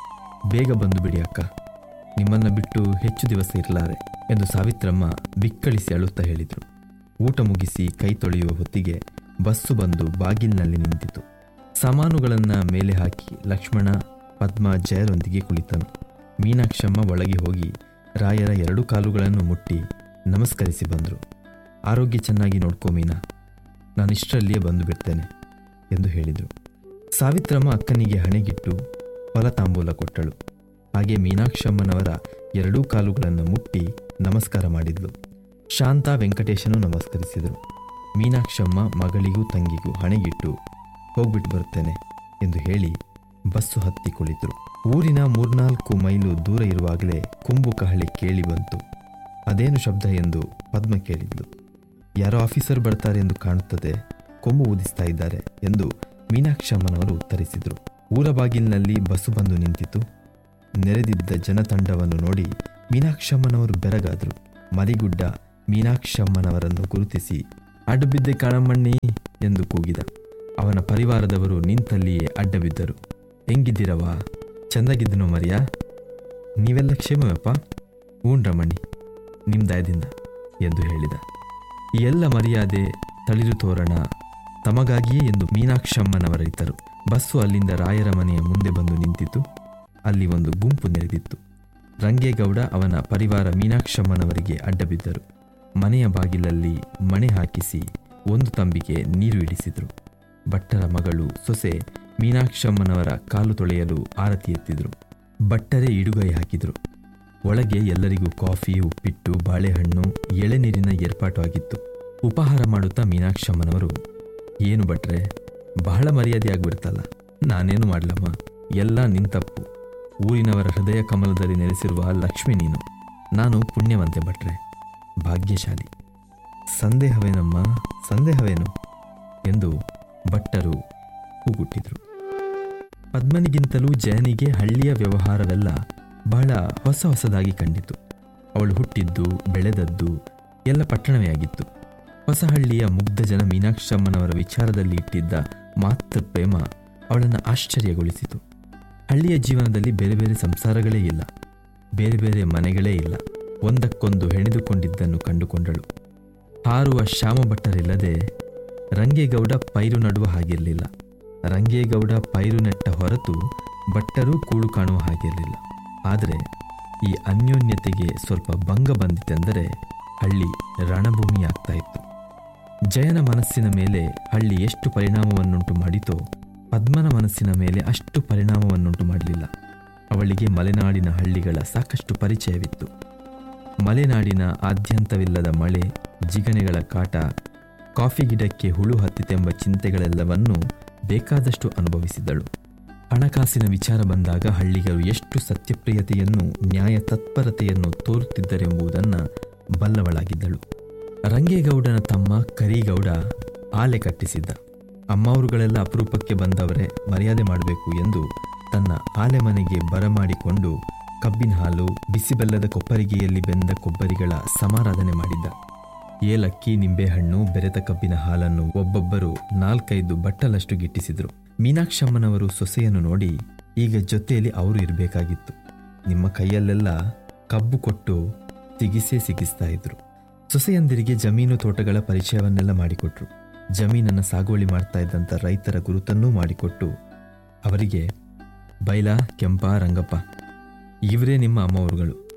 ಬೇಗ ಬಂದು ಬಿಡಿ ಅಕ್ಕ ನಿಮ್ಮನ್ನ ಬಿಟ್ಟು ಹೆಚ್ಚು ದಿವಸ ಇರಲಾರೆ ಎಂದು ಸಾವಿತ್ರಮ್ಮ ಬಿಕ್ಕಳಿಸಿ ಅಳುತ್ತಾ ಹೇಳಿದರು ಊಟ ಮುಗಿಸಿ ಕೈ ತೊಳೆಯುವ ಹೊತ್ತಿಗೆ ಬಸ್ಸು ಬಂದು ಬಾಗಿಲಿನಲ್ಲಿ ನಿಂತಿತು ಸಾಮಾನುಗಳನ್ನ ಮೇಲೆ ಹಾಕಿ ಲಕ್ಷ್ಮಣ ಪದ್ಮ ಜಯರೊಂದಿಗೆ ಕುಳಿತನು ಮೀನಾಕ್ಷಮ್ಮ ಒಳಗೆ ಹೋಗಿ ರಾಯರ ಎರಡು ಕಾಲುಗಳನ್ನು ಮುಟ್ಟಿ ನಮಸ್ಕರಿಸಿ ಬಂದರು ಆರೋಗ್ಯ ಚೆನ್ನಾಗಿ ನೋಡ್ಕೋ ಮೀನಾ ನಾನು ಇಷ್ಟರಲ್ಲಿಯೇ ಬಂದು ಬಿಡ್ತೇನೆ ಎಂದು ಹೇಳಿದರು ಸಾವಿತ್ರಮ್ಮ ಅಕ್ಕನಿಗೆ ಹಣೆಗಿಟ್ಟು ಫಲತಾಂಬೂಲ ಕೊಟ್ಟಳು ಹಾಗೆ ಮೀನಾಕ್ಷಮ್ಮನವರ ಎರಡೂ ಕಾಲುಗಳನ್ನು ಮುಟ್ಟಿ ನಮಸ್ಕಾರ ಮಾಡಿದ್ಲು ಶಾಂತ ವೆಂಕಟೇಶನು ನಮಸ್ಕರಿಸಿದರು ಮೀನಾಕ್ಷಮ್ಮ ಮಗಳಿಗೂ ತಂಗಿಗೂ ಹಣೆಗಿಟ್ಟು ಹೋಗ್ಬಿಟ್ಟು ಬರುತ್ತೇನೆ ಎಂದು ಹೇಳಿ ಬಸ್ಸು ಹತ್ತಿ ಕುಳಿತರು ಊರಿನ ಮೂರ್ನಾಲ್ಕು ಮೈಲು ದೂರ ಇರುವಾಗಲೇ ಕೊಂಬು ಕಹಳೆ ಕೇಳಿ ಬಂತು ಅದೇನು ಶಬ್ದ ಎಂದು ಪದ್ಮ ಕೇಳಿದ್ಲು ಯಾರೋ ಆಫೀಸರ್ ಬರ್ತಾರೆ ಎಂದು ಕಾಣುತ್ತದೆ ಕೊಂಬು ಊದಿಸ್ತಾ ಇದ್ದಾರೆ ಎಂದು ಮೀನಾಕ್ಷಮ್ಮನವರು ಉತ್ತರಿಸಿದರು ಊರ ಬಾಗಿಲಿನಲ್ಲಿ ಬಸ್ಸು ಬಂದು ನಿಂತಿತು ನೆರೆದಿದ್ದ ಜನತಂಡವನ್ನು ನೋಡಿ ಮೀನಾಕ್ಷಮ್ಮನವರು ಬೆರಗಾದರು ಮರಿಗುಡ್ಡ ಮೀನಾಕ್ಷಮ್ಮನವರನ್ನು ಗುರುತಿಸಿ ಅಡ್ಡಬಿದ್ದೆ ಕಾಣಮ್ಮಣ್ಣಿ ಎಂದು ಕೂಗಿದ ಅವನ ಪರಿವಾರದವರು ನಿಂತಲ್ಲಿಯೇ ಅಡ್ಡಬಿದ್ದರು ಹೆಂಗಿದ್ದೀರವ ಚಂದಾಗಿದ್ದನು ಮರಿಯಾ ನೀವೆಲ್ಲ ಕ್ಷೇಮವಪ್ಪ ಹ್ಞೂನ್ ರಮಣಿ ನಿಮ್ಮ ದಯದಿಂದ ಎಂದು ಹೇಳಿದ ಈ ಎಲ್ಲ ಮರ್ಯಾದೆ ತಳಿರು ತೋರಣ ತಮಗಾಗಿಯೇ ಎಂದು ಮೀನಾಕ್ಷಮ್ಮನವರಿದ್ದರು ಬಸ್ಸು ಅಲ್ಲಿಂದ ರಾಯರ ಮನೆಯ ಮುಂದೆ ಬಂದು ನಿಂತಿತು ಅಲ್ಲಿ ಒಂದು ಗುಂಪು ನೆರೆದಿತ್ತು ರಂಗೇಗೌಡ ಅವನ ಪರಿವಾರ ಮೀನಾಕ್ಷಮ್ಮನವರಿಗೆ ಅಡ್ಡಬಿದ್ದರು ಮನೆಯ ಬಾಗಿಲಲ್ಲಿ ಮಣೆ ಹಾಕಿಸಿ ಒಂದು ತಂಬಿಗೆ ನೀರು ಇಡಿಸಿದರು ಭಟ್ಟರ ಮಗಳು ಸೊಸೆ ಮೀನಾಕ್ಷಮ್ಮನವರ ಕಾಲು ತೊಳೆಯಲು ಆರತಿ ಎತ್ತಿದ್ರು ಭಟ್ಟರೇ ಇಡುಗೈ ಹಾಕಿದ್ರು ಒಳಗೆ ಎಲ್ಲರಿಗೂ ಕಾಫಿ ಉಪ್ಪಿಟ್ಟು ಬಾಳೆಹಣ್ಣು ಎಳೆನೀರಿನ ಏರ್ಪಾಟು ಆಗಿತ್ತು ಉಪಹಾರ ಮಾಡುತ್ತಾ ಮೀನಾಕ್ಷಮ್ಮನವರು ಏನು ಭಟ್ರೆ ಬಹಳ ಮರ್ಯಾದೆ ಆಗ್ಬಿಡ್ತಲ್ಲ ನಾನೇನು ಮಾಡ್ಲಮ್ಮ ಎಲ್ಲ ನಿನ್ ತಪ್ಪು ಊರಿನವರ ಹೃದಯ ಕಮಲದಲ್ಲಿ ನೆಲೆಸಿರುವ ಲಕ್ಷ್ಮಿ ನೀನು ನಾನು ಪುಣ್ಯವಂತೆ ಭಟ್ರೆ ಭಾಗ್ಯಶಾಲಿ ಸಂದೇಹವೇನಮ್ಮ ಸಂದೇಹವೇನು ಎಂದು ಭಟ್ಟರು ಕೂಗುಟ್ಟಿದ್ರು ಪದ್ಮನಿಗಿಂತಲೂ ಜಯನಿಗೆ ಹಳ್ಳಿಯ ವ್ಯವಹಾರವೆಲ್ಲ ಬಹಳ ಹೊಸ ಹೊಸದಾಗಿ ಕಂಡಿತು ಅವಳು ಹುಟ್ಟಿದ್ದು ಬೆಳೆದದ್ದು ಎಲ್ಲ ಪಟ್ಟಣವೇ ಆಗಿತ್ತು ಹೊಸಹಳ್ಳಿಯ ಮುಗ್ಧ ಜನ ಮೀನಾಕ್ಷಮ್ಮನವರ ವಿಚಾರದಲ್ಲಿ ಇಟ್ಟಿದ್ದ ಮಾತೃ ಪ್ರೇಮ ಅವಳನ್ನು ಆಶ್ಚರ್ಯಗೊಳಿಸಿತು ಹಳ್ಳಿಯ ಜೀವನದಲ್ಲಿ ಬೇರೆ ಬೇರೆ ಸಂಸಾರಗಳೇ ಇಲ್ಲ ಬೇರೆ ಬೇರೆ ಮನೆಗಳೇ ಇಲ್ಲ ಒಂದಕ್ಕೊಂದು ಹೆಣೆದುಕೊಂಡಿದ್ದನ್ನು ಕಂಡುಕೊಂಡಳು ಹಾರುವ ಶ್ಯಾಮ ಭಟ್ಟರಿಲ್ಲದೆ ರಂಗೇಗೌಡ ಪೈರು ನಡುವ ಹಾಗಿರಲಿಲ್ಲ ರಂಗೇಗೌಡ ಪೈರು ನೆಟ್ಟ ಹೊರತು ಭಟ್ಟರೂ ಕೂಳು ಕಾಣುವ ಹಾಗಿರಲಿಲ್ಲ ಆದರೆ ಈ ಅನ್ಯೋನ್ಯತೆಗೆ ಸ್ವಲ್ಪ ಭಂಗ ಬಂದಿತೆಂದರೆ ಹಳ್ಳಿ ರಣಭೂಮಿ ಆಗ್ತಾ ಇತ್ತು ಜಯನ ಮನಸ್ಸಿನ ಮೇಲೆ ಹಳ್ಳಿ ಎಷ್ಟು ಪರಿಣಾಮವನ್ನುಂಟು ಮಾಡಿತೋ ಪದ್ಮನ ಮನಸ್ಸಿನ ಮೇಲೆ ಅಷ್ಟು ಪರಿಣಾಮವನ್ನುಂಟು ಮಾಡಲಿಲ್ಲ ಅವಳಿಗೆ ಮಲೆನಾಡಿನ ಹಳ್ಳಿಗಳ ಸಾಕಷ್ಟು ಪರಿಚಯವಿತ್ತು ಮಲೆನಾಡಿನ ಆದ್ಯಂತವಿಲ್ಲದ ಮಳೆ ಜಿಗಣೆಗಳ ಕಾಟ ಕಾಫಿ ಗಿಡಕ್ಕೆ ಹುಳು ಹತ್ತಿತೆಂಬ ಚಿಂತೆಗಳೆಲ್ಲವನ್ನೂ ಬೇಕಾದಷ್ಟು ಅನುಭವಿಸಿದಳು ಹಣಕಾಸಿನ ವಿಚಾರ ಬಂದಾಗ ಹಳ್ಳಿಗರು ಎಷ್ಟು ಸತ್ಯಪ್ರಿಯತೆಯನ್ನು ನ್ಯಾಯ ತತ್ಪರತೆಯನ್ನು ತೋರುತ್ತಿದ್ದರೆಂಬುದನ್ನು ಬಲ್ಲವಳಾಗಿದ್ದಳು ರಂಗೇಗೌಡನ ತಮ್ಮ ಕರೀಗೌಡ ಆಲೆ ಕಟ್ಟಿಸಿದ್ದ ಅಮ್ಮವರುಗಳೆಲ್ಲ ಅಪರೂಪಕ್ಕೆ ಬಂದವರೇ ಮರ್ಯಾದೆ ಮಾಡಬೇಕು ಎಂದು ತನ್ನ ಆಲೆ ಮನೆಗೆ ಬರಮಾಡಿಕೊಂಡು ಕಬ್ಬಿನ ಹಾಲು ಬಿಸಿಬೆಲ್ಲದ ಕೊಪ್ಪರಿಗೆಯಲ್ಲಿ ಬೆಂದ ಕೊಬ್ಬರಿಗಳ ಸಮಾರಾಧನೆ ಮಾಡಿದ್ದ ಏಲಕ್ಕಿ ನಿಂಬೆಹಣ್ಣು ಬೆರೆತ ಕಬ್ಬಿನ ಹಾಲನ್ನು ಒಬ್ಬೊಬ್ಬರು ನಾಲ್ಕೈದು ಬಟ್ಟಲಷ್ಟು ಗಿಟ್ಟಿಸಿದ್ರು ಮೀನಾಕ್ಷಮ್ಮನವರು ಸೊಸೆಯನ್ನು ನೋಡಿ ಈಗ ಜೊತೆಯಲ್ಲಿ ಅವರು ಇರಬೇಕಾಗಿತ್ತು ನಿಮ್ಮ ಕೈಯಲ್ಲೆಲ್ಲ ಕಬ್ಬು ಕೊಟ್ಟು ಸಿಗಿಸೇ ಸಿಗಿಸ್ತಾ ಇದ್ರು ಸೊಸೆಯಂದಿರಿಗೆ ಜಮೀನು ತೋಟಗಳ ಪರಿಚಯವನ್ನೆಲ್ಲ ಮಾಡಿಕೊಟ್ರು ಜಮೀನನ್ನು ಸಾಗುವಳಿ ಮಾಡ್ತಾ ಇದ್ದಂಥ ರೈತರ ಗುರುತನ್ನೂ ಮಾಡಿಕೊಟ್ಟು ಅವರಿಗೆ ಬೈಲ ಕೆಂಪ ರಂಗಪ್ಪ ಇವರೇ ನಿಮ್ಮ ಅಮ್ಮವರುಗಳು